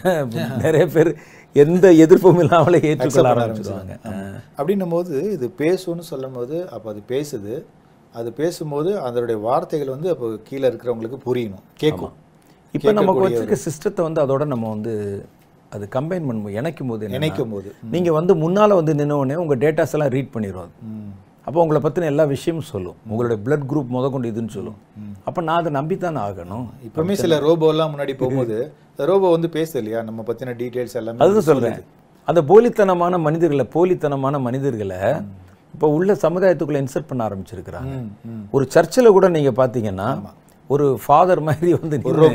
நிறைய பேர் எந்த எதிர்ப்பும் இல்லாமலே ஏற்றுக்கொள்ள ஆரம்பிச்சிருவாங்க அப்படின்னும் போது இது பேசும்னு சொல்லும் போது அப்போ அது பேசுது அது பேசும்போது அதனுடைய வார்த்தைகள் வந்து அப்போ கீழே இருக்கிறவங்களுக்கு புரியணும் கேட்கும் இப்போ நமக்கு வச்சிருக்க சிஸ்டத்தை வந்து அதோட நம்ம வந்து அது கம்பைன் பண்ணும்போது இணைக்கும் போது என்னன்னா, நினைக்கும் போது நீங்க வந்து முன்னால வந்து நின்ன உடனே உங்க டேட்டாஸ் எல்லாம் ரீட் பண்ணிடும் அது ம் அப்போ உங்களை பற்றின எல்லா விஷயமும் சொல்லும் உங்களுடைய பிளட் குரூப் முத கொண்டு இதுன்னு சொல்லும் அப்போ நான் அதை நம்பித்தானே ஆகணும் இப்பவுமே சில ரோபோலாம் முன்னாடி போகும்போது ரோபோ வந்து பேசுது இல்லையா நம்ம பத்தின டீடைல்ஸ் எல்லாமே அதுதான் சொல்றேன் அந்த போலித்தனமான மனிதர்களை போலித்தனமான மனிதர்களை இப்போ உள்ள சமுதாயத்துக்குள்ள இன்சர்ட் பண்ண ஆரம்பிச்சிருக்கிறாங்க ம், ம். ஒரு சர்ச்சில் கூட நீங்க பார்த்தீங்கன்னா ஒரு ஃபாதர் மாதிரி வந்து நின்னு robot.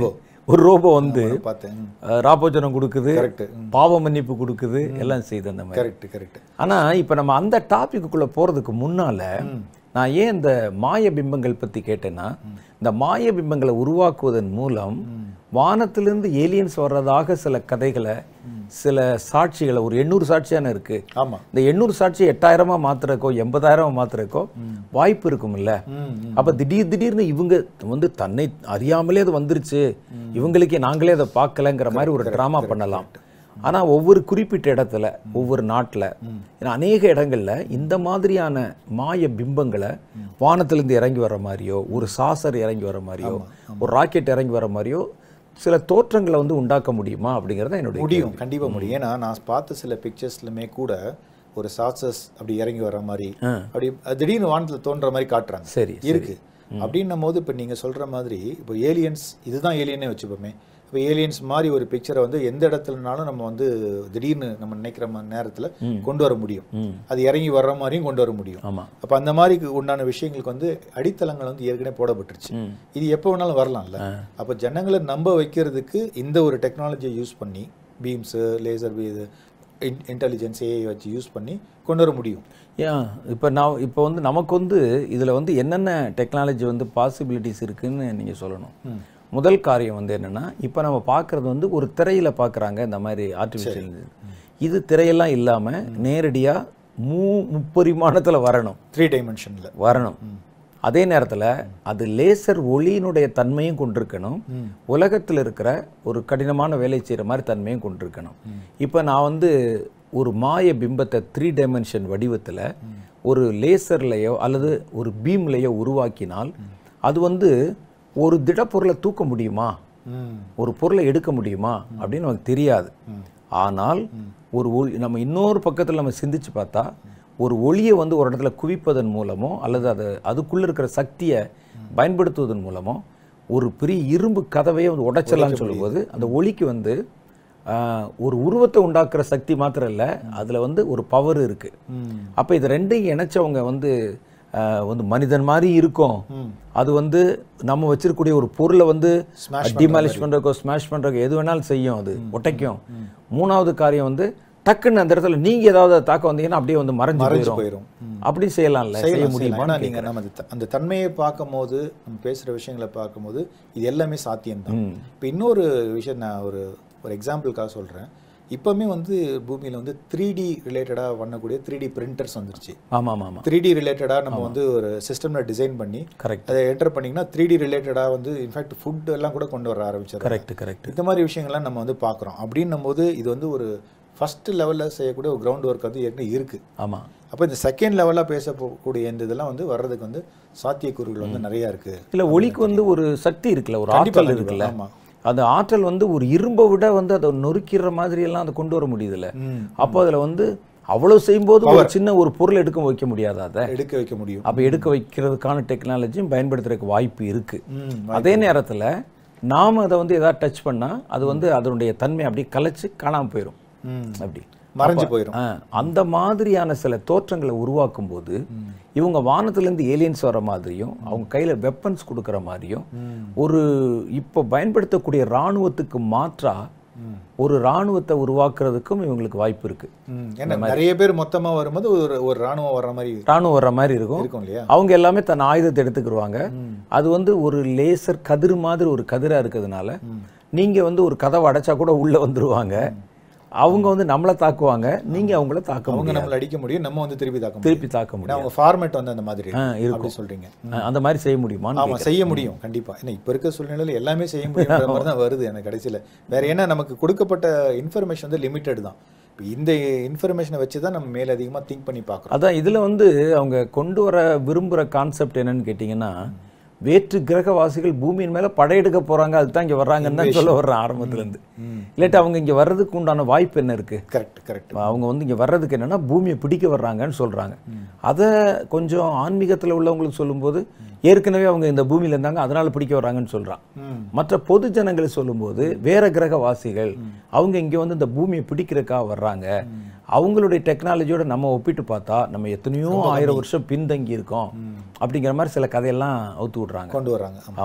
ஒரு ரோபோ வந்து பார்த்தேன் அஹ், ராபோஜனம் கொடுக்குது கரெக்ட் பாவ மன்னிப்பு கொடுக்குது எல்லாம் செய்யுது அந்த மாதிரி கரெக்ட் கரெக்ட் ஆனா இப்ப நம்ம அந்த டாபிக்குள்ள போறதுக்கு முன்னால நான் ஏன் இந்த மாய பிம்பங்கள் பத்தி கேட்டேன்னா இந்த மாய பிம்பங்களை உருவாக்குவதன் மூலம் வானத்திலிருந்து ஏலியன்ஸ் வர்றதாக சில கதைகளை சில சாட்சிகளை ஒரு எண்ணூறு சாட்சியான இருக்கு ஆமா இந்த எண்ணூறு சாட்சி எட்டாயிரமா மாத்துறக்கோ எண்பதாயிரமா மாத்துறக்கோ வாய்ப்பு இருக்கும்ல ம் அப்ப திடீர் திடீர்னு இவங்க வந்து தன்னை அறியாமலே அது வந்துருச்சு இவங்களுக்கே நாங்களே அதை பார்க்கலங்கிற மாதிரி ஒரு டிராமா பண்ணலாம் ஆனா ஒவ்வொரு குறிப்பிட்ட இடத்துல ஒவ்வொரு நாட்டுல ஏன்னா அநேக இடங்கள்ல இந்த மாதிரியான மாய பிம்பங்களை வானத்திலிருந்து இறங்கி வர மாதிரியோ ஒரு சாசர் இறங்கி வர மாதிரியோ ஒரு ராக்கெட் இறங்கி வர மாதிரியோ சில தோற்றங்களை வந்து உண்டாக்க முடியுமா அப்படிங்கறத என்னுடைய முடியும் கண்டிப்பா முடியும் ஏன்னா நான் பார்த்த சில பிக்சர்ஸ்லுமே கூட ஒரு சாசஸ் அப்படி இறங்கி வர மாதிரி அப்படி அது திடீர்னு வானத்துல தோன்ற மாதிரி காட்டுறாங்க சரி இருக்கு அப்படின்னும் போது இப்போ நீங்க சொல்ற மாதிரி இப்போ ஏலியன்ஸ் இதுதான் ஏலியனே வச்சுப்போமே இப்போ ஏலியன்ஸ் மாதிரி ஒரு பிக்சரை வந்து எந்த இடத்துலனாலும் நம்ம வந்து திடீர்னு நம்ம நினைக்கிற ம- நேரத்துல கொண்டு வர முடியும் அது இறங்கி வர்ற மாதிரியும் கொண்டு வர முடியும் ஆமா அப்போ அந்த மாதிரி உண்டான விஷயங்களுக்கு வந்து அடித்தளங்கள் வந்து ஏற்கனவே போடப்பட்டுருச்சு இது எப்போ வேணாலும் வரலாம்ல அப்போ ஜனங்களை நம்ப வைக்கிறதுக்கு இந்த ஒரு டெக்னாலஜியை யூஸ் பண்ணி பீம்ஸு லேசர் இது இன்டெலிஜென்ஸ் ஏஐ வச்சு யூஸ் பண்ணி கொண்டு வர முடியும் ஏன் இப்போ நான் இப்போ வந்து நமக்கு வந்து இதில் வந்து என்னென்ன டெக்னாலஜி வந்து பாசிபிலிட்டிஸ் இருக்குன்னு நீங்கள் சொல்லணும் முதல் காரியம் வந்து என்னென்னா இப்போ நம்ம பார்க்குறது வந்து ஒரு திரையில் பார்க்குறாங்க இந்த மாதிரி ஆர்டிஃபிஷியல் இது திரையெல்லாம் இல்லாமல் நேரடியாக மூ முப்பரிமாணத்தில் வரணும் த்ரீ டைமென்ஷனில் வரணும் அதே நேரத்தில் அது லேசர் ஒளியினுடைய தன்மையும் கொண்டிருக்கணும் உலகத்தில் இருக்கிற ஒரு கடினமான வேலை செய்கிற மாதிரி தன்மையும் கொண்டிருக்கணும் இப்போ நான் வந்து ஒரு மாய பிம்பத்தை த்ரீ டைமென்ஷன் வடிவத்தில் ஒரு லேசர்லையோ அல்லது ஒரு பீம்லையோ உருவாக்கினால் அது வந்து ஒரு திடப்பொருளை தூக்க முடியுமா ஒரு பொருளை எடுக்க முடியுமா அப்படின்னு நமக்கு தெரியாது ஆனால் ஒரு ஒளி நம்ம இன்னொரு பக்கத்தில் நம்ம சிந்திச்சு பார்த்தா ஒரு ஒளியை வந்து ஒரு இடத்துல குவிப்பதன் மூலமோ அல்லது அது அதுக்குள்ள இருக்கிற சக்தியை பயன்படுத்துவதன் மூலமோ ஒரு பெரிய இரும்பு கதவையே வந்து உடைச்சிடலாம்னு சொல்லும்போது அந்த ஒளிக்கு வந்து ஆஹ், ஒரு உருவத்தை உண்டாக்குற சக்தி மாத்திரம் இல்லை அதில் வந்து ஒரு பவர் இருக்கு அப்போ இது ரெண்டையும் இணைச்சவங்க வந்து ஆஹ், வந்து மனிதன் மாதிரி இருக்கும் அது வந்து நம்ம வச்சிருக்கக்கூடிய ஒரு பொருளை வந்து டிமாலிஷ் பண்றதுக்கோ ஸ்மாஷ் பண்றதுக்கோ எது வேணாலும் செய்யும் அது ஒட்டைக்கும் மூணாவது காரியம் வந்து டக்குன்னு அந்த இடத்துல நீங்க ஏதாவது அதை தாக்க வந்தீங்கன்னா அப்படியே வந்து மறைஞ்சு மறைஞ்சு போயிடும் போயிடும் அப்படி செய்யலாம்ல செய்ய செய்யலாம், செய்யலாம். முடியுமா ஏன்னா நீங்க நம்ம அந்த த- அந்த தன்மையை பார்க்கும்போது நம்ம பேசுற விஷயங்களை பார்க்கும்போது இது எல்லாமே சாத்தியம்தான் இப்போ இன்னொரு விஷயம் நான் ஒரு ஒரு எக்ஸாம்பிளுக்காக சொல்றேன் இப்பவுமே வந்து பூமியில வந்து த்ரீ டி ரிலேட்டடாக பண்ணக்கூடிய த்ரீ டி பிரிண்டர்ஸ் வந்துருச்சு ஆமா ஆமா ஆமா த்ரீ டி ரிலேட்டடாக நம்ம வந்து ஒரு சிஸ்டம்ல டிசைன் பண்ணி கரெக்ட் அதை என்டர் பண்ணீங்கன்னா த்ரீ டி ரிலேட்டடாக வந்து இன்ஃபேக்ட் ஃபுட் எல்லாம் கூட கொண்டு வர ஆரம்பிச்சிடும் கரெக்ட் கரெக்ட் இந்த மாதிரி விஷயங்கள்லாம் நம்ம வந்து பார்க்குறோம் அப்படின்னும் போது இது வந்து ஒரு ஃபர்ஸ்ட் லெவலில் செய்யக்கூடிய ஒரு கிரவுண்ட் ஒர்க் வந்து ஏற்கனவே இருக்கு ஆமா அப்போ இந்த செகண்ட் லெவலாக பேசக்கூடிய இந்த இதெல்லாம் வந்து வர்றதுக்கு வந்து சாத்தியக்கூறுகள் வந்து நிறைய இருக்கு இல்ல ஒளிக்கு வந்து ஒரு சக்தி இருக்குல்ல ஒரு கண்டிப்பா, ஆற்றல் கண்டிப்பா. இருக்குல்ல ஆமா. அந்த ஆற்றல் வந்து ஒரு இரும்பை விட வந்து அதை நொறுக்கிற மாதிரி எல்லாம் அதை கொண்டு வர முடியுதுல்ல ம். அப்போ அதுல வந்து அவ்வளவு செய்யும்போது ஒரு சின்ன ஒரு பொருள் எடுக்க வைக்க முடியாதா அதை எடுக்க வைக்க முடியும் அப்ப எடுக்க வைக்கிறதுக்கான டெக்னாலஜியும் பயன்படுத்துறதுக்கு வாய்ப்பு இருக்கு ம், அதே நேரத்துல நாம அதை வந்து ஏதாவது டச் பண்ணா அது வந்து அதனுடைய தன்மை அப்படியே கலைச்சு காணாம போயிடும் ம். அப்படி மறைஞ்சு போயிடும் ஆ, அந்த மாதிரியான சில தோற்றங்களை உருவாக்கும் போது இவங்க வானத்திலேருந்து ஏலியன்ஸ் வர மாதிரியும் அவங்க கையில வெப்பன்ஸ் கொடுக்குற மாதிரியும் ஒரு இப்போ பயன்படுத்தக்கூடிய இராணுவத்துக்கு மாற்றா ஒரு இராணுவத்தை உருவாக்குறதுக்கும் இவங்களுக்கு வாய்ப்பு இருக்கு ம். ஏன்னா நிறைய பேர் மொத்தமா வரும்போது ஒரு ஒரு ராணுவம் வர்ற மாதிரி இராணுவம் வர்ற மாதிரி இருக்கும் இருக்கும் இல்லையா அவங்க எல்லாமே தன் ஆயுதத்தை எடுத்துக்கிடுவாங்க அது வந்து ஒரு லேசர் கதிர் மாதிரி ஒரு கதிரா இருக்கிறதுனால நீங்க வந்து ஒரு கதவை அடைச்சா கூட உள்ள வந்துருவாங்க அவங்க வந்து நம்மளை தாக்குவாங்க நீங்க அவங்கள தாக்க அவங்க முடியாது நம்மள அடிக்க முடியும் நம்ம வந்து திருப்பி தாக்க முடியும் திருப்பி தாக்க ஏன்னா முடியும் அவங்க ஃபார்மேட் வந்து அந்த மாதிரி ஆ, இருக்கு. இருக்கும். அப்படி சொல்றீங்க அந்த மாதிரி செய்ய முடியுமான்னு ஆமா செய்ய முடியும் கண்டிப்பா ஏன்னா இப்ப இருக்க சூழ்நிலையில எல்லாமே செய்ய முடியுன்ற மாதிரி தான் வருது எனக்கு கடைசியில வேற ஏன்னா நமக்கு கொடுக்கப்பட்ட இன்ஃபர்மேஷன் வந்து லிமிட்டட் தான் இப்ப இந்த இன்ஃபர்மேஷனை வச்சு தான் நம்ம மேல அதிகமா திங்க் பண்ணி பார்க்கறோம் அதான் இதுல வந்து அவங்க கொண்டு வர விரும்புற கான்செப்ட் என்னன்னு கேட்டிங்கன்னா வேற்று கிரகவாசிகள் பூமியின் மேல படையெடுக்க போறாங்க அதுக்கு தான் இங்க வர்றாங்கன்னு தான் சொல்ல வர்றேன் ஆரம்பத்துல இருந்து இல்லாட்டி அவங்க இங்க வர்றதுக்கு உண்டான வாய்ப்பு என்ன இருக்கு கரெக்ட் கரெக்ட் அவங்க வந்து இங்க வர்றதுக்கு என்னன்னா பூமியை பிடிக்க வர்றாங்கன்னு சொல்றாங்க அதை கொஞ்சம் ஆன்மீகத்துல உள்ளவங்களுக்கு சொல்லும்போது ஏற்கனவே அவங்க இந்த பூமியில இருந்தாங்க அதனால பிடிக்க வர்றாங்கன்னு சொல்றான் ம். மற்ற பொது ஜனங்களை சொல்லும்போது வேற கிரகவாசிகள் அவங்க இங்க வந்து இந்த பூமியை பிடிக்கிறதுக்காக வர்றாங்க அவங்களுடைய டெக்னாலஜியோட நம்ம ஒப்பிட்டு பார்த்தா நம்ம எத்தனையோ ஆயிரம் வருஷம் பின்தங்கி இருக்கோம் அப்படிங்கிற மாதிரி சில கதையெல்லாம் அவுத்து விடுறாங்க கொண்டு வர்றாங்க ஆமா. ஆமா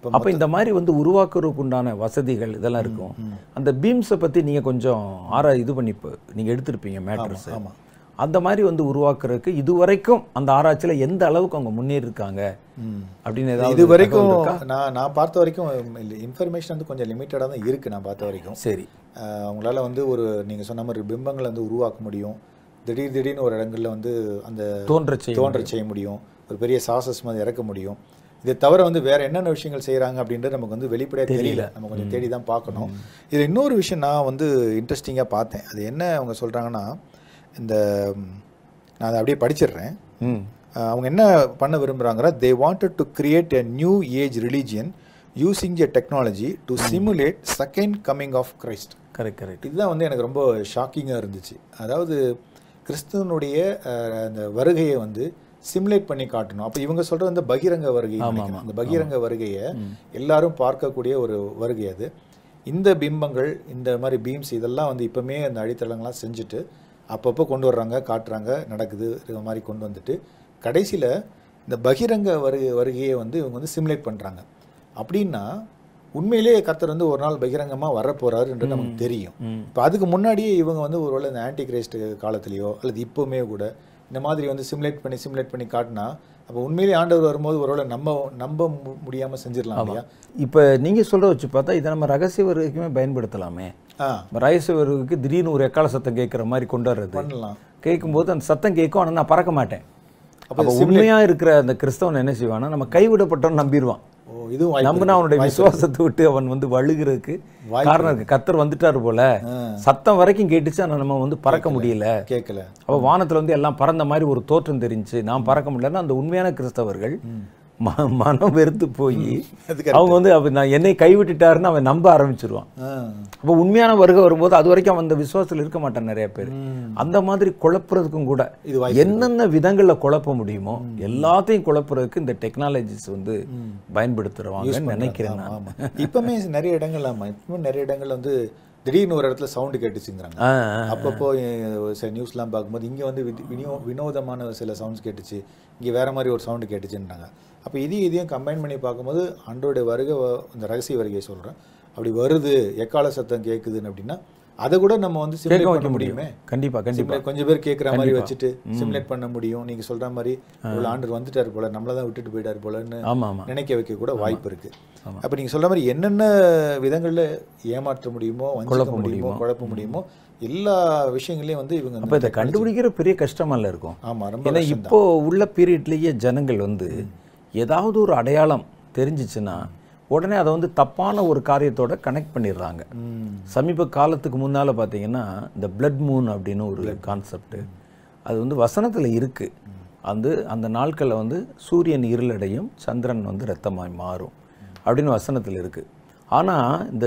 அப்ப இந்த மாதிரி வந்து உருவாக்குறதுக்கு உண்டான வசதிகள் இதெல்லாம் இருக்கும் அந்த பீம்ஸை பத்தி நீங்க கொஞ்சம் ஆரா இது பண்ணி இப்ப நீங்க எடுத்திருப்பீங்க மேட்ரஸ் ஆமா. அந்த மாதிரி வந்து உருவாக்குறதுக்கு இதுவரைக்கும் அந்த ஆராய்ச்சியில எந்த அளவுக்கு அவங்க முன்னேறி இருக்காங்க ம். அப்படின்னு ஏதாவது இது வரைக்கும் தகவல் இருக்கா? நான் நான் பார்த்த வரைக்கும் இன்ஃபர்மேஷன் வந்து கொஞ்சம் லிமிட்டடாக தான் இருக்கு நான் பார்த்த வரைக்கும் சரி அஹ் அவங்களால வந்து ஒரு நீங்க சொன்ன மாதிரி பிம்பங்களை வந்து உருவாக்க முடியும் திடீர் திடீர்னு ஒரு இடங்கள்ல வந்து அந்த தோன்ற செய்யும் தோன்ற செய்ய முடியும் ஒரு பெரிய சாசஸ் மாதிரி இறக்க முடியும் இதை தவிர வந்து வேற என்னென்ன விஷயங்கள் செய்றாங்க அப்படின்றது நமக்கு வந்து வெளிப்படையா தெரியல நம்ம கொஞ்சம் தேடி தான் பார்க்கணும் இதுல இன்னொரு விஷயம் நான் வந்து இன்ட்ரெஸ்டிங்காக பார்த்தேன் அது என்ன அவங்க சொல்றாங்கன்னா இந்த ம், நான் அதை அப்படியே படிச்சிடுறேன் ம் அஹ் அவங்க என்ன பண்ண விரும்புகிறாங்கிற they wanted to create a new age religion using a technology to simulate second coming of Christ correct correct இதுதான் வந்து எனக்கு ரொம்ப ஷாக்கிங்காக இருந்துச்சு அதாவது கிறிஸ்துவனுடைய அஹ், அந்த வருகையை வந்து சிமுலேட் பண்ணி காட்டணும் அப்போ இவங்க சொல்றது வந்து பகிரங்க வருகை நினைக்கிறேன். அந்த பகிரங்க வருகையை எல்லாரும் பார்க்கக்கூடிய ஒரு வருகை அது இந்த பிம்பங்கள் இந்த மாதிரி பீம்ஸ் இதெல்லாம் வந்து இப்பவுமே அந்த அடித்தளங்கள்லாம் செஞ்சுட்டு அப்பப்போ கொண்டு வர்றாங்க காட்டுறாங்க நடக்குது இது மாதிரி கொண்டு வந்துட்டு கடைசியில் இந்த பகிரங்க வருகை வருகையை வந்து இவங்க வந்து சிமுலேட் பண்ணுறாங்க அப்படின்னா உண்மையிலேயே கர்த்தர் வந்து ஒரு நாள் பகிரங்கமாக வரப்போறாருன்றது நமக்கு தெரியும் இப்போ அதுக்கு முன்னாடியே இவங்க வந்து ஒருவேளை இந்த ஆன்டி கிரைஸ்ட் காலத்திலேயோ அல்லது இப்போவுமே கூட இந்த மாதிரி வந்து சிமுலேட் பண்ணி சிமுலேட் பண்ணி காட்டினா அப்போ உண்மையிலேயே ஆண்டவர் வரும்போது ஒருவேளை நம்ம நம்ப மு- முடியாம செஞ்சிடலாம் இல்லையா இப்போ நீங்க சொல்ற வச்சு பார்த்தா இதை நம்ம ரகசிய வருகைக்குமே பயன்படுத்தலாமே ஆ நம்ம ரகசிய வருகைக்கு திடீர்னு ஒரு எக்கால சத்தம் கேட்குற மாதிரி கொண்டு வர்றது பண்ணலாம் கேட்கும்போது அந்த சத்தம் கேட்கும் ஆனால் நான் பறக்க மாட்டேன் அப்போ உண்மையா இருக்கிற அந்த கிறிஸ்தவன் என்ன செய்வானா நம்ம கைவிடப்பட்டவன் நம்பிடுவான் ஓ இதுவும் வாய்ப்பு நம்பினா அவனுடைய விசுவாசத்தை விட்டு அவன் வந்து வழுகிறதுக்கு காரணம் இருக்கு கத்தர் வந்துட்டாரு போல சத்தம் வரைக்கும் கேட்டுச்சு ஆனா நம்ம வந்து பறக்க முடியல கேட்கல அப்ப வானத்துல வந்து எல்லாம் பறந்த மாதிரி ஒரு தோற்றம் தெரிஞ்சு நான் பறக்க முடியலன்னா அந்த உண்மையான கிறிஸ்தவர்கள் ம- மனம் வெறுத்து போய் அது அவங்க வந்து அவ நான் என்னை கைவிட்டுட்டாருன்னு அவன் நம்ப ஆரம்பிச்சிருவான் ஆ அப்போ உண்மையான வருகை வரும்போது அது வரைக்கும் அவன் அந்த விசுவாசத்தில் இருக்க மாட்டான் நிறைய பேர் அந்த மாதிரி குழப்புறதுக்கும் கூட இது என்னென்ன விதங்கள்ல குழப்ப முடியுமோ எல்லாத்தையும் குழப்புறதுக்கு இந்த டெக்னாலஜிஸ் வந்து பயன்படுத்துறவாங்கன்னு நினைக்கிறேன் நான் ஆமா இப்பவுமே நிறைய இடங்கள் ஆமா இப்பவுமே நிறைய இடங்கள்ல வந்து திடீர்னு ஒரு இடத்துல சவுண்டு கேட்டுச்சுங்கிறாங்க ஆ, அப்பப்போ அஹ், சில நியூஸ்லாம் பார்க்கும்போது இங்கே வந்து வித்- வினியோ வினோதமான சில சவுண்ட்ஸ் கேட்டுச்சு இங்கே வேற மாதிரி ஒரு சவுண்டு கேட்டுச்சுன்றாங்க அப்போ இதையும் இதையும் கம்பைன் பண்ணி பார்க்கும்போது அன்றோடைய வருகை வ- இந்த ரகசிய வருகையை சொல்கிறேன் அப்படி வருது எக்கால சத்தம் கேட்குதுன்னு அப்படின்னா அதை கூட நம்ம வந்து கேட்க சிமுலேட் வைக்க பண்ண முடியும் முடியுமே கண்டிப்பா கண்டிப்பா Simulate- கொஞ்சம் பேர் கேட்குற மாதிரி வச்சுட்டு சிமுலேட் பண்ண முடியும் நீங்க சொல்ற மாதிரி இவ்வளோ ஆண்டு வந்துட்டாரு போல நம்மள தான் விட்டுட்டு போயிட்டாரு போலன்னு ஆமா ஆமா நினைக்க வைக்க கூட வாய்ப்பு இருக்கு அப்ப நீங்க சொல்ற மாதிரி என்னென்ன விதங்கள்ல ஏமாற்ற முடியுமோ வஞ்சிக்க முடியுமோ குழப்ப முடியுமோ எல்லா விஷயங்களையும் வந்து இவங்க அப்ப இதை கண்டுபிடிக்கிற பெரிய கஷ்டமல்ல இருக்கும் ஆமா ரொம்ப ஏன்னா இப்போ உள்ள பீரியட்லேயே ஜனங்கள் வந்து ஏதாவது ஒரு அடையாளம் தெரிஞ்சிச்சுன்னா உடனே அதை வந்து தப்பான ஒரு காரியத்தோட கனெக்ட் பண்ணிடுறாங்க ம், சமீப காலத்துக்கு முன்னால பார்த்தீங்கன்னா இந்த பிளட் மூன் அப்படின்னு ஒரு கான்செப்ட் அது வந்து வசனத்தில் இருக்கு அந்த அந்த நாட்களில் வந்து சூரியன் இருளடையும் சந்திரன் வந்து ரத்தமாய் மாறும் அப்படின்னு வசனத்தில் இருக்கு ஆனா இந்த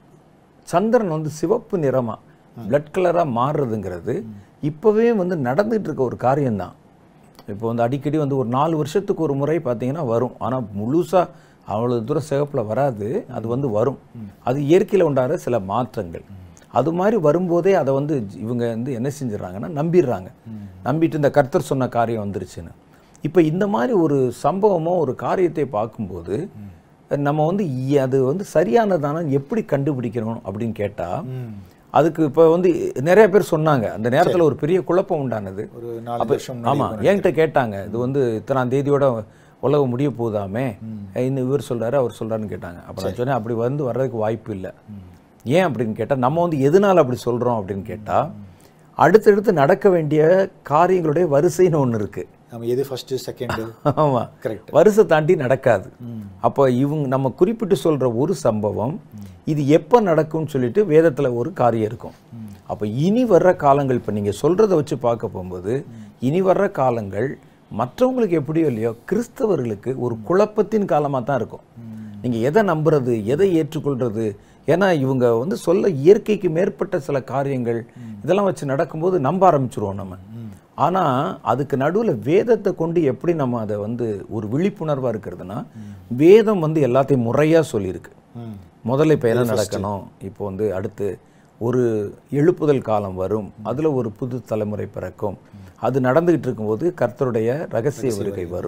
சந்திரன் வந்து சிவப்பு நிறமா பிளட் கலராக மாறுறதுங்கிறது இப்போவே வந்து நடந்துட்டு இருக்க ஒரு காரியம்தான் இப்போ வந்து அடிக்கடி வந்து ஒரு நாலு வருஷத்துக்கு ஒரு முறை பார்த்தீங்கன்னா வரும் ஆனால் முழுசா அவ்வளோ தூரம் சிவப்பில் வராது அது வந்து வரும் அது இயற்கையில் உண்டாகிற சில மாற்றங்கள் அது மாதிரி வரும்போதே அதை வந்து இவங்க வந்து என்ன செஞ்சிடறாங்கன்னா நம்பிடுறாங்க நம்பிட்டு இந்த கர்த்தர் சொன்ன காரியம் வந்துருச்சுன்னு இப்போ இந்த மாதிரி ஒரு சம்பவமோ ஒரு காரியத்தை பார்க்கும்போது நம்ம வந்து இ- அது வந்து சரியானதான எப்படி கண்டுபிடிக்கணும் அப்படின்னு கேட்டால் ம். அதுக்கு இப்போ வந்து நிறைய பேர் சொன்னாங்க அந்த நேரத்தில் ஒரு பெரிய குழப்பம் உண்டானது ஒரு நாலு வருஷம் முன்னாடி ஆமா என்கிட்ட கேட்டாங்க இது வந்து இத்தனாம் தேதியோட உலகம் முடிய போதாமே இன்னும் இவர் சொல்றாரு அவர் சொல்றாருன்னு கேட்டாங்க அப்ப நான் சொன்னேன் அப்படி வந்து வர்றதுக்கு வாய்ப்பு இல்லை ஏன் அப்படின்னு கேட்டா நம்ம வந்து எதனால அப்படி சொல்றோம் அப்படின்னு கேட்டா அடுத்தடுத்து நடக்க வேண்டிய காரியங்களுடைய வரிசைன்னு ஒண்ணு இருக்கு நம்ம எது ஃபர்ஸ்ட் செகண்ட் ஆமா கரெக்ட் வருஷை தாண்டி நடக்காது அப்போ இவங்க நம்ம குறிப்பிட்டு சொல்ற ஒரு சம்பவம் இது எப்போ நடக்கும்னு சொல்லிட்டு வேதத்துல ஒரு காரியம் இருக்கும் அப்போ இனி வர்ற காலங்கள் இப்போ நீங்க சொல்றத வச்சு பார்க்க போகும்போது இனி வர்ற காலங்கள் மற்றவங்களுக்கு எப்படியோ இல்லையோ கிறிஸ்தவர்களுக்கு ஒரு குழப்பத்தின் காலமா தான் இருக்கும் நீங்க எதை நம்புறது எதை ஏற்றுக்கொள்றது ஏன்னா இவங்க வந்து சொல்ல இயற்கைக்கு மேற்பட்ட சில காரியங்கள் இதெல்லாம் வச்சு நடக்கும்போது நம்ப ஆரம்பிச்சிருவோம் நம்ம ஆனா அதுக்கு நடுவுல வேதத்தை கொண்டு எப்படி நம்ம அதை வந்து ஒரு விழிப்புணர்வா இருக்கிறதுனா வேதம் வந்து எல்லாத்தையும் முறையா சொல்லியிருக்கு ம் முதல்ல இப்போ என்ன நடக்கணும் இப்போ வந்து அடுத்து ஒரு எழுப்புதல் காலம் வரும் அதுல ஒரு புது தலைமுறை பிறக்கும் அது நடந்துகிட்டு இருக்கும்போது கர்த்தருடைய ரகசிய வருகை வரும்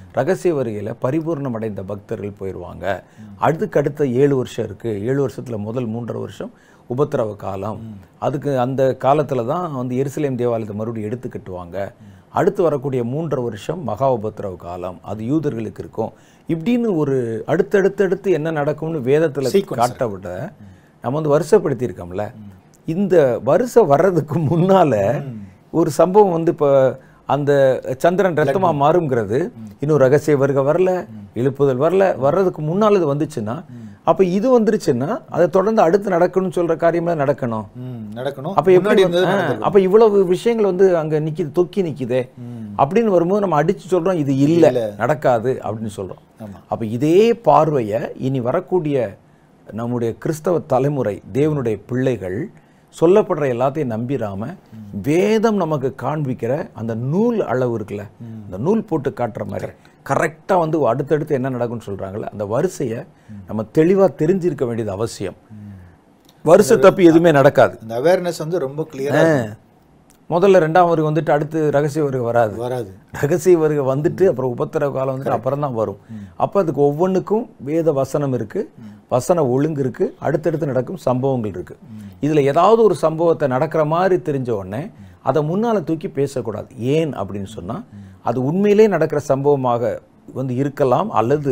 ரகசிய வருகையில் பரிபூர்ணம் அடைந்த பக்தர்கள் போயிடுவாங்க அதுக்கு அடுத்த ஏழு வருஷம் இருக்கு ஏழு வருஷத்துல முதல் மூன்றரை வருஷம் உபத்திரவ காலம் அதுக்கு அந்த காலத்துல தான் வந்து எருசலேம் தேவாலயத்தை மறுபடியும் எடுத்து கட்டுவாங்க அடுத்து வரக்கூடிய மூன்றரை வருஷம் மகா உபத்திரவ காலம் அது யூதர்களுக்கு இருக்கும் இப்படின்னு ஒரு அடுத்தடுத்தடுத்து என்ன நடக்கும்னு வேதத்துல காட்ட விட நம்ம வந்து வருஷப்படுத்தியிருக்கோம்ல இந்த வருஷம் வர்றதுக்கு முன்னால ஒரு சம்பவம் வந்து இப்போ அந்த சந்திரன் ரத்தமா மாறுங்கிறது இன்னும் ரகசிய வருகை வரல எழுப்புதல் வரல வர்றதுக்கு முன்னால் இது வந்துச்சுன்னா அப்ப இது வந்துருச்சுன்னா அதை தொடர்ந்து அடுத்து நடக்கணும்னு சொல்ற காரியம்லாம் நடக்கணும் ம், நடக்கணும் அப்ப எப்படி முன்னாடி வந்து- இருந்தது ஆ, நடந்திருக்கும். அப்ப இவ்வளவு விஷயங்கள் வந்து அங்க நிக்குது தொக்கி நிக்குதே அப்படின்னு வரும்போது நம்ம அடிச்சு சொல்றோம் இது இல்ல நடக்காது அப்படின்னு சொல்றோம் ஆமா. அப்ப இதே பார்வையை இனி வரக்கூடிய நம்முடைய கிறிஸ்தவ தலைமுறை தேவனுடைய பிள்ளைகள் சொல்லப்படுற எல்லாத்தையும் நம்பிராம வேதம் நமக்கு காண்பிக்கிற அந்த நூல் அளவு இருக்குல்ல அந்த நூல் போட்டு காட்டுற மாதிரி கரெக்டா வந்து அடுத்தடுத்து என்ன நடக்கும்னு சொல்றாங்கல்ல அந்த வரிசையை நம்ம தெளிவா தெரிஞ்சிருக்க வேண்டியது அவசியம் வருஷ தப்பி எதுவுமே நடக்காது அந்த அவேர்னஸ் வந்து ரொம்ப கிளியரா முதல்ல ரெண்டாம் வருகை வந்துட்டு அடுத்து ரகசிய வருகை வராது வராது ரகசிய வருகை வந்துட்டு அப்புறம் உபத்திரவ காலம் வந்துட்டு அப்புறம் தான் வரும் அப்போ அதுக்கு ஒவ்வொன்றுக்கும் வேத வசனம் இருக்கு வசன ஒழுங்கு இருக்கு அடுத்தடுத்து நடக்கும் சம்பவங்கள் இருக்கு இதுல ஏதாவது ஒரு சம்பவத்தை நடக்கிற மாதிரி தெரிஞ்ச உடனே அதை முன்னால தூக்கி பேசக்கூடாது ஏன் அப்படின்னு சொன்னா அது உண்மையிலே நடக்கிற சம்பவமாக வந்து இருக்கலாம் அல்லது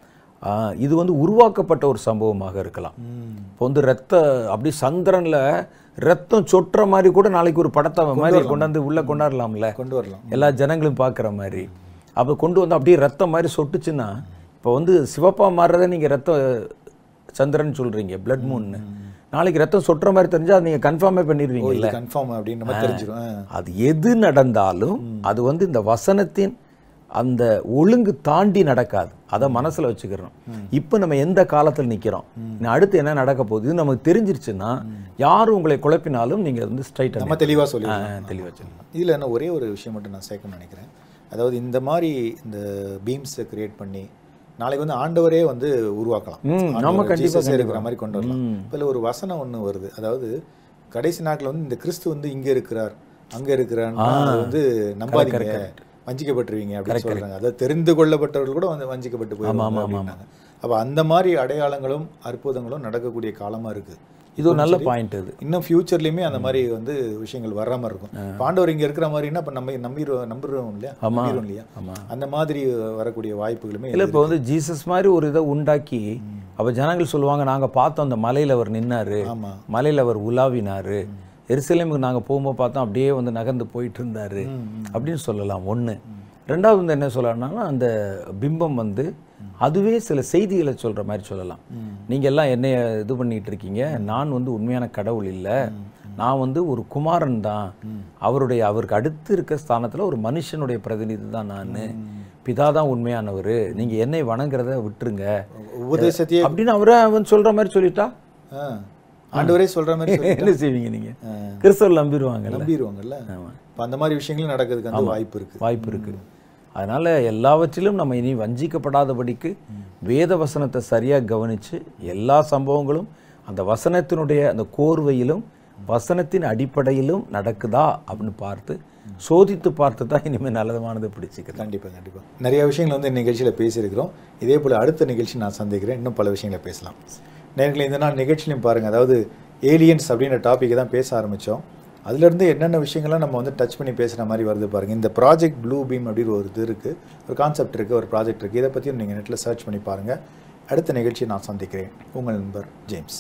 ஆஹ், இது வந்து உருவாக்கப்பட்ட ஒரு சம்பவமாக இருக்கலாம் இப்போ வந்து ரத்த அப்படி சந்திரன்ல ரத்தம் சொட்டுற மாதிரி கூட நாளைக்கு ஒரு படத்தை மாதிரி கொண்டாந்து உள்ள கொண்டாடலாம்ல கொண்டு வரலாம் எல்லா ஜனங்களும் பார்க்குற மாதிரி அப்போ கொண்டு வந்து அப்படியே ரத்தம் மாதிரி சொட்டுச்சுன்னா இப்போ வந்து சிவப்பா மாறுறதை நீங்க ரத்த சந்திரன் சொல்றீங்க பிளட் மூன்னு நாளைக்கு ரத்தம் சொட்டுற மாதிரி தெரிஞ்சா அதை நீங்க கன்ஃபார்மே பண்ணிடுவீங்கல்ல இது கன்ஃபார்ம் அப்படின்னு நம்ம தெரிஞ்சிடும் ஆ. அது எது நடந்தாலும் அது வந்து இந்த வசனத்தின் அந்த ஒழுங்கு தாண்டி நடக்காது அதை மனசுல வச்சுக்கிறோம் இப்போ நம்ம எந்த காலத்தில் நிக்கிறோம் இன்னும் அடுத்து என்ன நடக்க போகுது இது நமக்கு தெரிஞ்சிருச்சுன்னா யாரும் உங்களை குழப்பினாலும் நீங்க வந்து நம்ம ஸ்ட்ரைட்டாக தெளிவா சொல்லி தெளிவாக சொல்லலாம் இதுல என்ன ஒரே ஒரு விஷயம் மட்டும் நான் சேர்க்கணும்னு நினைக்கிறேன் அதாவது இந்த மாதிரி இந்த பீம்ஸை கிரியேட் பண்ணி நாளைக்கு வந்து ஆண்டவரே வந்து உருவாக்கலாம் ம், ஆண்டவர் ஆமா, கண்டிப்பா, ஜீசஸே இருக்கிற மாதிரி கொண்டு வரலாம் இதுல ஒரு வசனம் ஒண்ணு வருது அதாவது கடைசி நாட்கள் வந்து இந்த கிறிஸ்து வந்து இங்க இருக்கிறார் அங்க இருக்கிறார் வந்து நம்பாதீங்க வஞ்சிக்கப்பட்டுருவீங்க அப்படின்னு சொல்றாங்க அதாவது தெரிந்து கொள்ளப்பட்டவர்கள் கூட வந்து வஞ்சிக்கப்பட்டு போயிருவாங்க அப்படின்னாங்க அப்ப அந்த மாதிரி அடையாளங்களும் அற்புதங்களும் நடக்கக்கூடிய காலமா இருக்கு இது ஒரு நல்ல பாயிண்ட் இது இன்னும் ஃபியூச்சர்லயுமே அந்த மாதிரி வந்து விஷயங்கள் வர்ற மாதிரி இருக்கும் பாண்டவர் இங்க இருக்கிற மாதிரின்னா இப்ப நம்ம நம்பிடுவோம் நம்புறோம் இல்லையா நம்பிடுவோம் இல்லையா ஆமா. அந்த மாதிரி வரக்கூடிய வாய்ப்புகளுமே இல்ல இப்போ வந்து ஜீசஸ் மாதிரி ஒரு இதை உண்டாக்கி அப்ப ஜனங்கள் சொல்லுவாங்க நாங்க பார்த்தோம் அந்த மலையில அவர் நின்னாரு ஆமா மலையில அவர் உலாவினாரு எருசலேமுக்கு நாங்க போகும்போது பார்த்தோம் அப்படியே வந்து நகர்ந்து போயிட்டு இருந்தாரு அப்படின்னு சொல்லலாம் ஒண்ணு ரெண்டாவது வந்து என்ன சொல்லலாம்னா அந்த பிம்பம் வந்து அதுவே சில செய்திகளை சொல்ற மாதிரி சொல்லலாம் நீங்க எல்லாம் என்னைய இது பண்ணிட்டு இருக்கீங்க நான் வந்து உண்மையான கடவுள் இல்ல நான் வந்து ஒரு குமாரன் தான் அவருடைய அவருக்கு அடுத்து இருக்க ஸ்தானத்துல ஒரு மனுஷனுடைய பிரதிநிதி தான் நான் பிதா தான் உண்மையானவர் நீங்க என்னை வணங்குறத விட்டுருங்க உபதேசத்தையே அப்படின்னு அவரே அவன் சொல்ற மாதிரி சொல்லிட்டா ஆ, ஆண்டவரே சொல்ற மாதிரி சொல்லி என்ன செய்வீங்க நீங்க கிறிஸ்தவர் நம்பிடுவாங்கல்ல நம்பிடுவாங்கல்ல இப்ப அந்த மாதிரி விஷயங்களும் நடக்கிறதுக்கு அந்த வாய்ப்பு இருக்கு வாய்ப்பு இருக்கு அதனால எல்லாவற்றிலும் நம்ம இனி வஞ்சிக்கப்படாதபடிக்கு வேத வசனத்தை சரியா கவனிச்சு எல்லா சம்பவங்களும் அந்த வசனத்தினுடைய அந்த கோர்வையிலும் வசனத்தின் அடிப்படையிலும் நடக்குதா அப்படின்னு பார்த்து சோதித்து பார்த்து தான் இனிமேல் நல்லதமானதை பிடிச்சிக்கிறேன் கண்டிப்பா கண்டிப்பா நிறைய விஷயங்கள் வந்து இந்த நிகழ்ச்சியில பேசியிருக்கிறோம் இதே போல அடுத்த நிகழ்ச்சி நான் சந்திக்கிறேன் இன்னும் பல விஷயங்களை பேசலாம் நேர்களை இந்த நாள் நிகழ்ச்சியிலையும் பாருங்க அதாவது ஏலியன்ஸ் அப்படின்ற டாப்பிக்கை தான் பேச ஆரம்பிச்சோம் அதுல இருந்து என்னென்ன விஷயங்கள்லாம் நம்ம வந்து டச் பண்ணி பேசுற மாதிரி வருது பாருங்க இந்த ப்ராஜெக்ட் ப்ளூ பீம் அப்படின்னு ஒரு இது இருக்கு ஒரு கான்செப்ட் இருக்கு ஒரு ப்ராஜெக்ட் இருக்கு இதை பத்தியும் நீங்க நெட்ல சர்ச் பண்ணி பாருங்க அடுத்த நிகழ்ச்சியை நான் சந்திக்கிறேன் உங்கள் நண்பர் ஜேம்ஸ்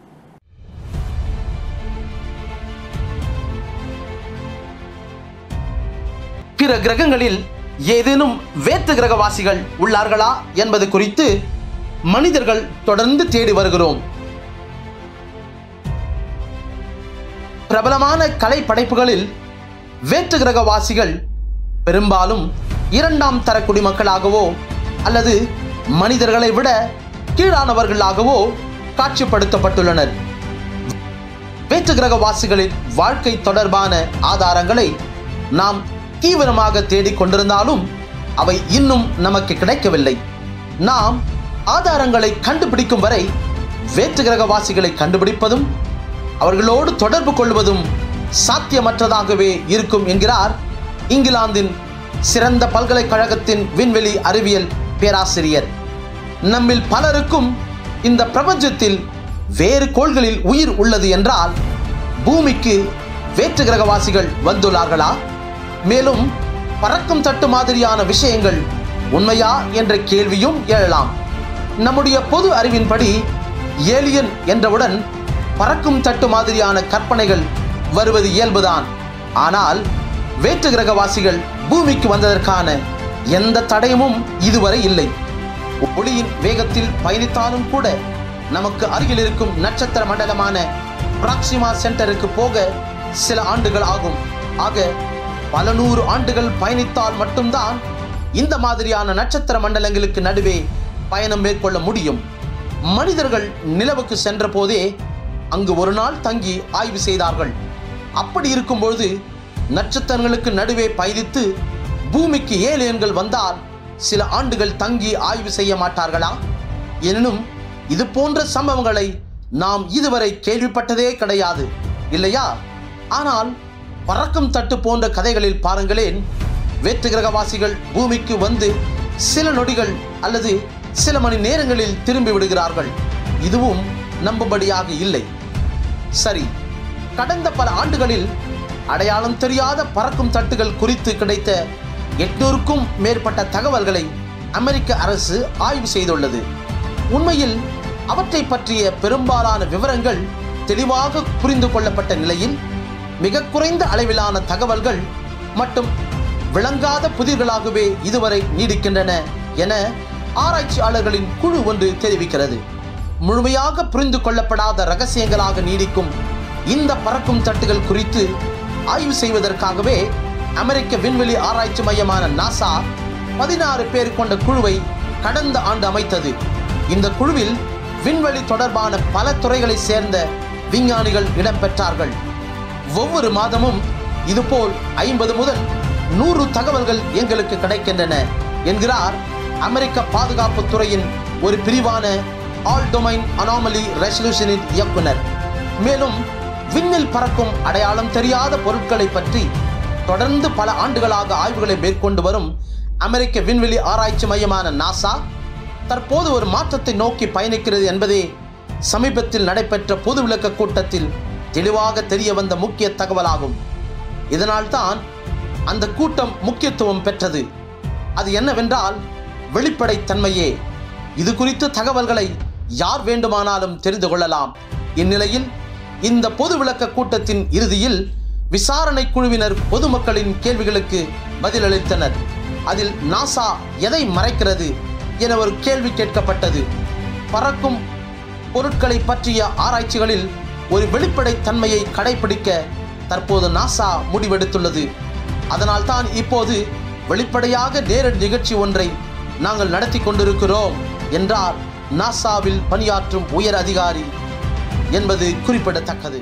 பிற கிரகங்களில் ஏதேனும் வேற்று கிரகவாசிகள் உள்ளார்களா என்பது குறித்து மனிதர்கள் தொடர்ந்து தேடி வருகிறோம் பிரபலமான கலை படைப்புகளில் வேற்று கிரகவாசிகள் பெரும்பாலும் இரண்டாம் தர குடிமக்களாகவோ அல்லது மனிதர்களை விட கீழானவர்களாகவோ காட்சிப்படுத்தப்பட்டுள்ளனர் வேற்று கிரகவாசிகளின் வாழ்க்கை தொடர்பான ஆதாரங்களை நாம் தீவிரமாக தேடிக் கொண்டிருந்தாலும் அவை இன்னும் நமக்கு கிடைக்கவில்லை நாம் ஆதாரங்களை கண்டுபிடிக்கும் வரை வேற்று கிரகவாசிகளை கண்டுபிடிப்பதும் அவர்களோடு தொடர்பு கொள்வதும் சாத்தியமற்றதாகவே இருக்கும் என்கிறார் இங்கிலாந்தின் சிறந்த பல்கலைக்கழகத்தின் விண்வெளி அறிவியல் பேராசிரியர் நம்மில் பலருக்கும் இந்த பிரபஞ்சத்தில் வேறு கோள்களில் உயிர் உள்ளது என்றால் பூமிக்கு வேற்று கிரகவாசிகள் வந்துள்ளார்களா மேலும் பறக்கும் தட்டு மாதிரியான விஷயங்கள் உண்மையா என்ற கேள்வியும் எழலாம் நம்முடைய பொது அறிவின்படி ஏலியன் என்றவுடன் பறக்கும் தட்டு மாதிரியான கற்பனைகள் வருவது இயல்புதான் ஆனால் வேற்று கிரகவாசிகள் பூமிக்கு வந்ததற்கான எந்த தடயமும் இதுவரை இல்லை ஒளியின் வேகத்தில் பயணித்தாலும் கூட நமக்கு அருகில் இருக்கும் நட்சத்திர மண்டலமான பிராக்சிமா சென்டருக்கு போக சில ஆண்டுகள் ஆகும் ஆக பல நூறு ஆண்டுகள் பயணித்தால் மட்டும்தான் இந்த மாதிரியான நட்சத்திர மண்டலங்களுக்கு நடுவே பயணம் மேற்கொள்ள முடியும் மனிதர்கள் நிலவுக்கு சென்ற போதே அங்கு ஒரு நாள் தங்கி ஆய்வு செய்தார்கள் அப்படி இருக்கும்பொழுது நட்சத்திரங்களுக்கு நடுவே பயணித்து பூமிக்கு ஏலியன்கள் வந்தால் சில ஆண்டுகள் தங்கி ஆய்வு செய்ய மாட்டார்களா எனினும் இது போன்ற சம்பவங்களை நாம் இதுவரை கேள்விப்பட்டதே கிடையாது இல்லையா ஆனால் பறக்கும் தட்டு போன்ற கதைகளில் பாருங்களேன் வேற்று கிரகவாசிகள் பூமிக்கு வந்து சில நொடிகள் அல்லது சில மணி நேரங்களில் திரும்பி விடுகிறார்கள் இதுவும் நம்பும்படியாக இல்லை சரி கடந்த பல ஆண்டுகளில் அடையாளம் தெரியாத பறக்கும் தட்டுகள் குறித்து கிடைத்த எட்நூறுக்கும் மேற்பட்ட தகவல்களை அமெரிக்க அரசு ஆய்வு செய்துள்ளது உண்மையில் அவற்றை பற்றிய பெரும்பாலான விவரங்கள் தெளிவாக புரிந்து கொள்ளப்பட்ட நிலையில் மிக குறைந்த அளவிலான தகவல்கள் மற்றும் விளங்காத புதிர்களாகவே இதுவரை நீடிக்கின்றன என ஆராய்ச்சியாளர்களின் குழு ஒன்று தெரிவிக்கிறது முழுமையாக புரிந்து கொள்ளப்படாத ரகசியங்களாக நீடிக்கும் இந்த பறக்கும் தட்டுகள் குறித்து ஆய்வு செய்வதற்காகவே அமெரிக்க விண்வெளி ஆராய்ச்சி மையமான நாசா பதினாறு பேர் கொண்ட குழுவை கடந்த ஆண்டு அமைத்தது இந்த குழுவில் விண்வெளி தொடர்பான பல துறைகளைச் சேர்ந்த விஞ்ஞானிகள் இடம்பெற்றார்கள் ஒவ்வொரு மாதமும் இதுபோல் ஐம்பது முதல் நூறு தகவல்கள் எங்களுக்கு கிடைக்கின்றன என்கிறார் அமெரிக்க பாதுகாப்பு துறையின் ஒரு பிரிவான ஆல் டொமைன் அனாமலி ரெசல்யூஷனின் இயக்குனர் மேலும் விண்ணில் பறக்கும் அடையாளம் தெரியாத பொருட்களை பற்றி தொடர்ந்து பல ஆண்டுகளாக ஆய்வுகளை மேற்கொண்டு வரும் அமெரிக்க விண்வெளி ஆராய்ச்சி மையமான நாசா தற்போது ஒரு மாற்றத்தை நோக்கி பயணிக்கிறது என்பதே சமீபத்தில் நடைபெற்ற பொது விளக்க கூட்டத்தில் தெளிவாக தெரிய வந்த முக்கிய தகவலாகும் இதனால்தான் அந்த கூட்டம் முக்கியத்துவம் பெற்றது அது என்னவென்றால் வெளிப்படைத்தன்மையே இது குறித்த தகவல்களை யார் வேண்டுமானாலும் தெரிந்து கொள்ளலாம் இந்நிலையில் இந்த பொது விளக்க கூட்டத்தின் இறுதியில் விசாரணை குழுவினர் பொதுமக்களின் கேள்விகளுக்கு பதிலளித்தனர் அதில் நாசா எதை மறைக்கிறது என ஒரு கேள்வி கேட்கப்பட்டது பறக்கும் பொருட்களை பற்றிய ஆராய்ச்சிகளில் ஒரு வெளிப்படைத்தன்மையை கடைபிடிக்க தற்போது நாசா முடிவெடுத்துள்ளது அதனால்தான் இப்போது வெளிப்படையாக நேரடி நிகழ்ச்சி ஒன்றை நாங்கள் நடத்தி கொண்டிருக்கிறோம் என்றார் நாசாவில் பணியாற்றும் உயர் அதிகாரி என்பது குறிப்பிடத்தக்கது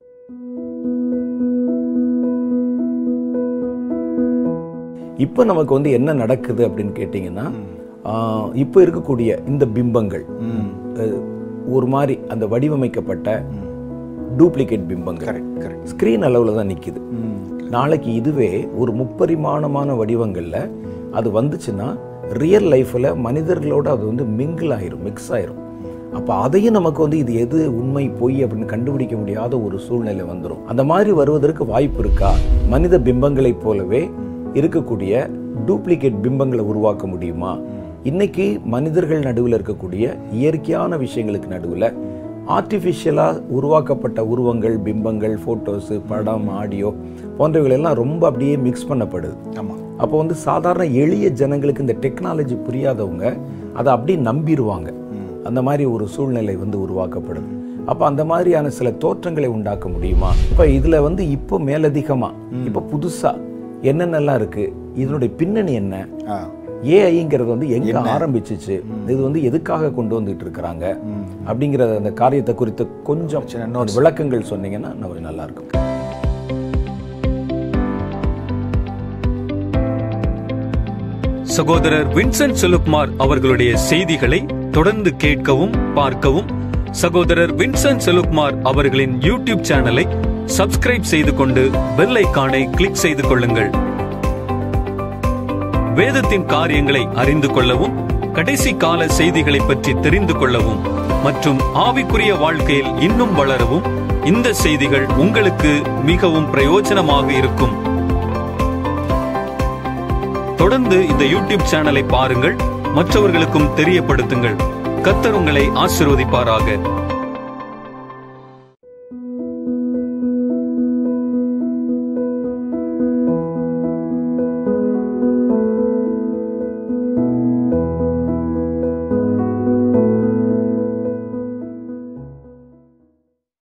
இப்போ நமக்கு வந்து என்ன நடக்குது அப்படின்னு கேட்டிங்கன்னா ஆஹ், இப்போ இருக்கக்கூடிய இந்த பிம்பங்கள் அஹ், ஒரு மாதிரி அந்த வடிவமைக்கப்பட்ட டூப்ளிகேட் பிம்பங்கள் கரெக்ட் கரெக்ட் ஸ்க்ரீன் அளவில் தான் நிற்கிது நாளைக்கு இதுவே ஒரு முப்பரிமாணமான வடிவங்களில் அது வந்துச்சுன்னா ரியல் லைஃப்பில் மனிதர்களோட அது வந்து மிங்கிள் ஆயிரும் மிக்ஸ் ஆயிரும் அப்போ அதையும் நமக்கு வந்து இது எது உண்மை பொய் அப்படின்னு கண்டுபிடிக்க முடியாத ஒரு சூழ்நிலை வந்துடும் அந்த மாதிரி வருவதற்கு வாய்ப்பு இருக்கா மனித பிம்பங்களைப் போலவே இருக்கக்கூடிய டூப்ளிகேட் பிம்பங்களை உருவாக்க முடியுமா இன்னைக்கு மனிதர்கள் நடுவில் இருக்கக்கூடிய இயற்கையான விஷயங்களுக்கு நடுவில் ஆர்டிஃபிஷியலாக உருவாக்கப்பட்ட உருவங்கள் பிம்பங்கள் ஃபோட்டோஸு படம் ஆடியோ போன்றவைகள் எல்லாம் ரொம்ப அப்படியே மிக்ஸ் பண்ணப்படுது ஆமா அப்போ வந்து சாதாரண எளிய ஜனங்களுக்கு இந்த டெக்னாலஜி புரியாதவங்க அதை அப்படியே நம்பிடுவாங்க அந்த மாதிரி ஒரு சூழ்நிலை வந்து உருவாக்கப்படுது அப்போ அந்த மாதிரியான சில தோற்றங்களை உண்டாக்க முடியுமா இப்போ இதில் வந்து இப்போ மேலதிகமாக இப்போ புதுசாக என்னென்னலாம் இருக்கு இதனுடைய பின்னணி என்ன ஆ ஏஐங்கிறது வந்து எங்க ஆரம்பிச்சிச்சு இது வந்து எதுக்காக கொண்டு வந்துட்டு இருக்கிறாங்க அப்படிங்கிற அந்த காரியத்தை குறித்து கொஞ்சம் சின்ன விளக்கங்கள் சொன்னீங்கன்னா இன்னும் நல்லா இருக்கும் சகோதரர் வின்சென்ட் செலுக்குமார் அவர்களுடைய செய்திகளை தொடர்ந்து கேட்கவும் பார்க்கவும் சகோதரர் வின்சென்ட் செலுக்குமார் அவர்களின் யூடியூப் சேனலை சப்ஸ்கிரைப் செய்து கொண்டு பெல் ஐகானை கிளிக் செய்து கொள்ளுங்கள் வேதத்தின் காரியங்களை அறிந்து கொள்ளவும் கடைசி கால செய்திகளை பற்றி தெரிந்து கொள்ளவும் மற்றும் ஆவிக்குரிய வாழ்க்கையில் இன்னும் வளரவும் இந்த செய்திகள் உங்களுக்கு மிகவும் பிரயோஜனமாக இருக்கும் தொடர்ந்து இந்த யூடியூப் சேனலை பாருங்கள் மற்றவர்களுக்கும் தெரியப்படுத்துங்கள் கத்தர் உங்களை ஆசிர்வதிப்பாராக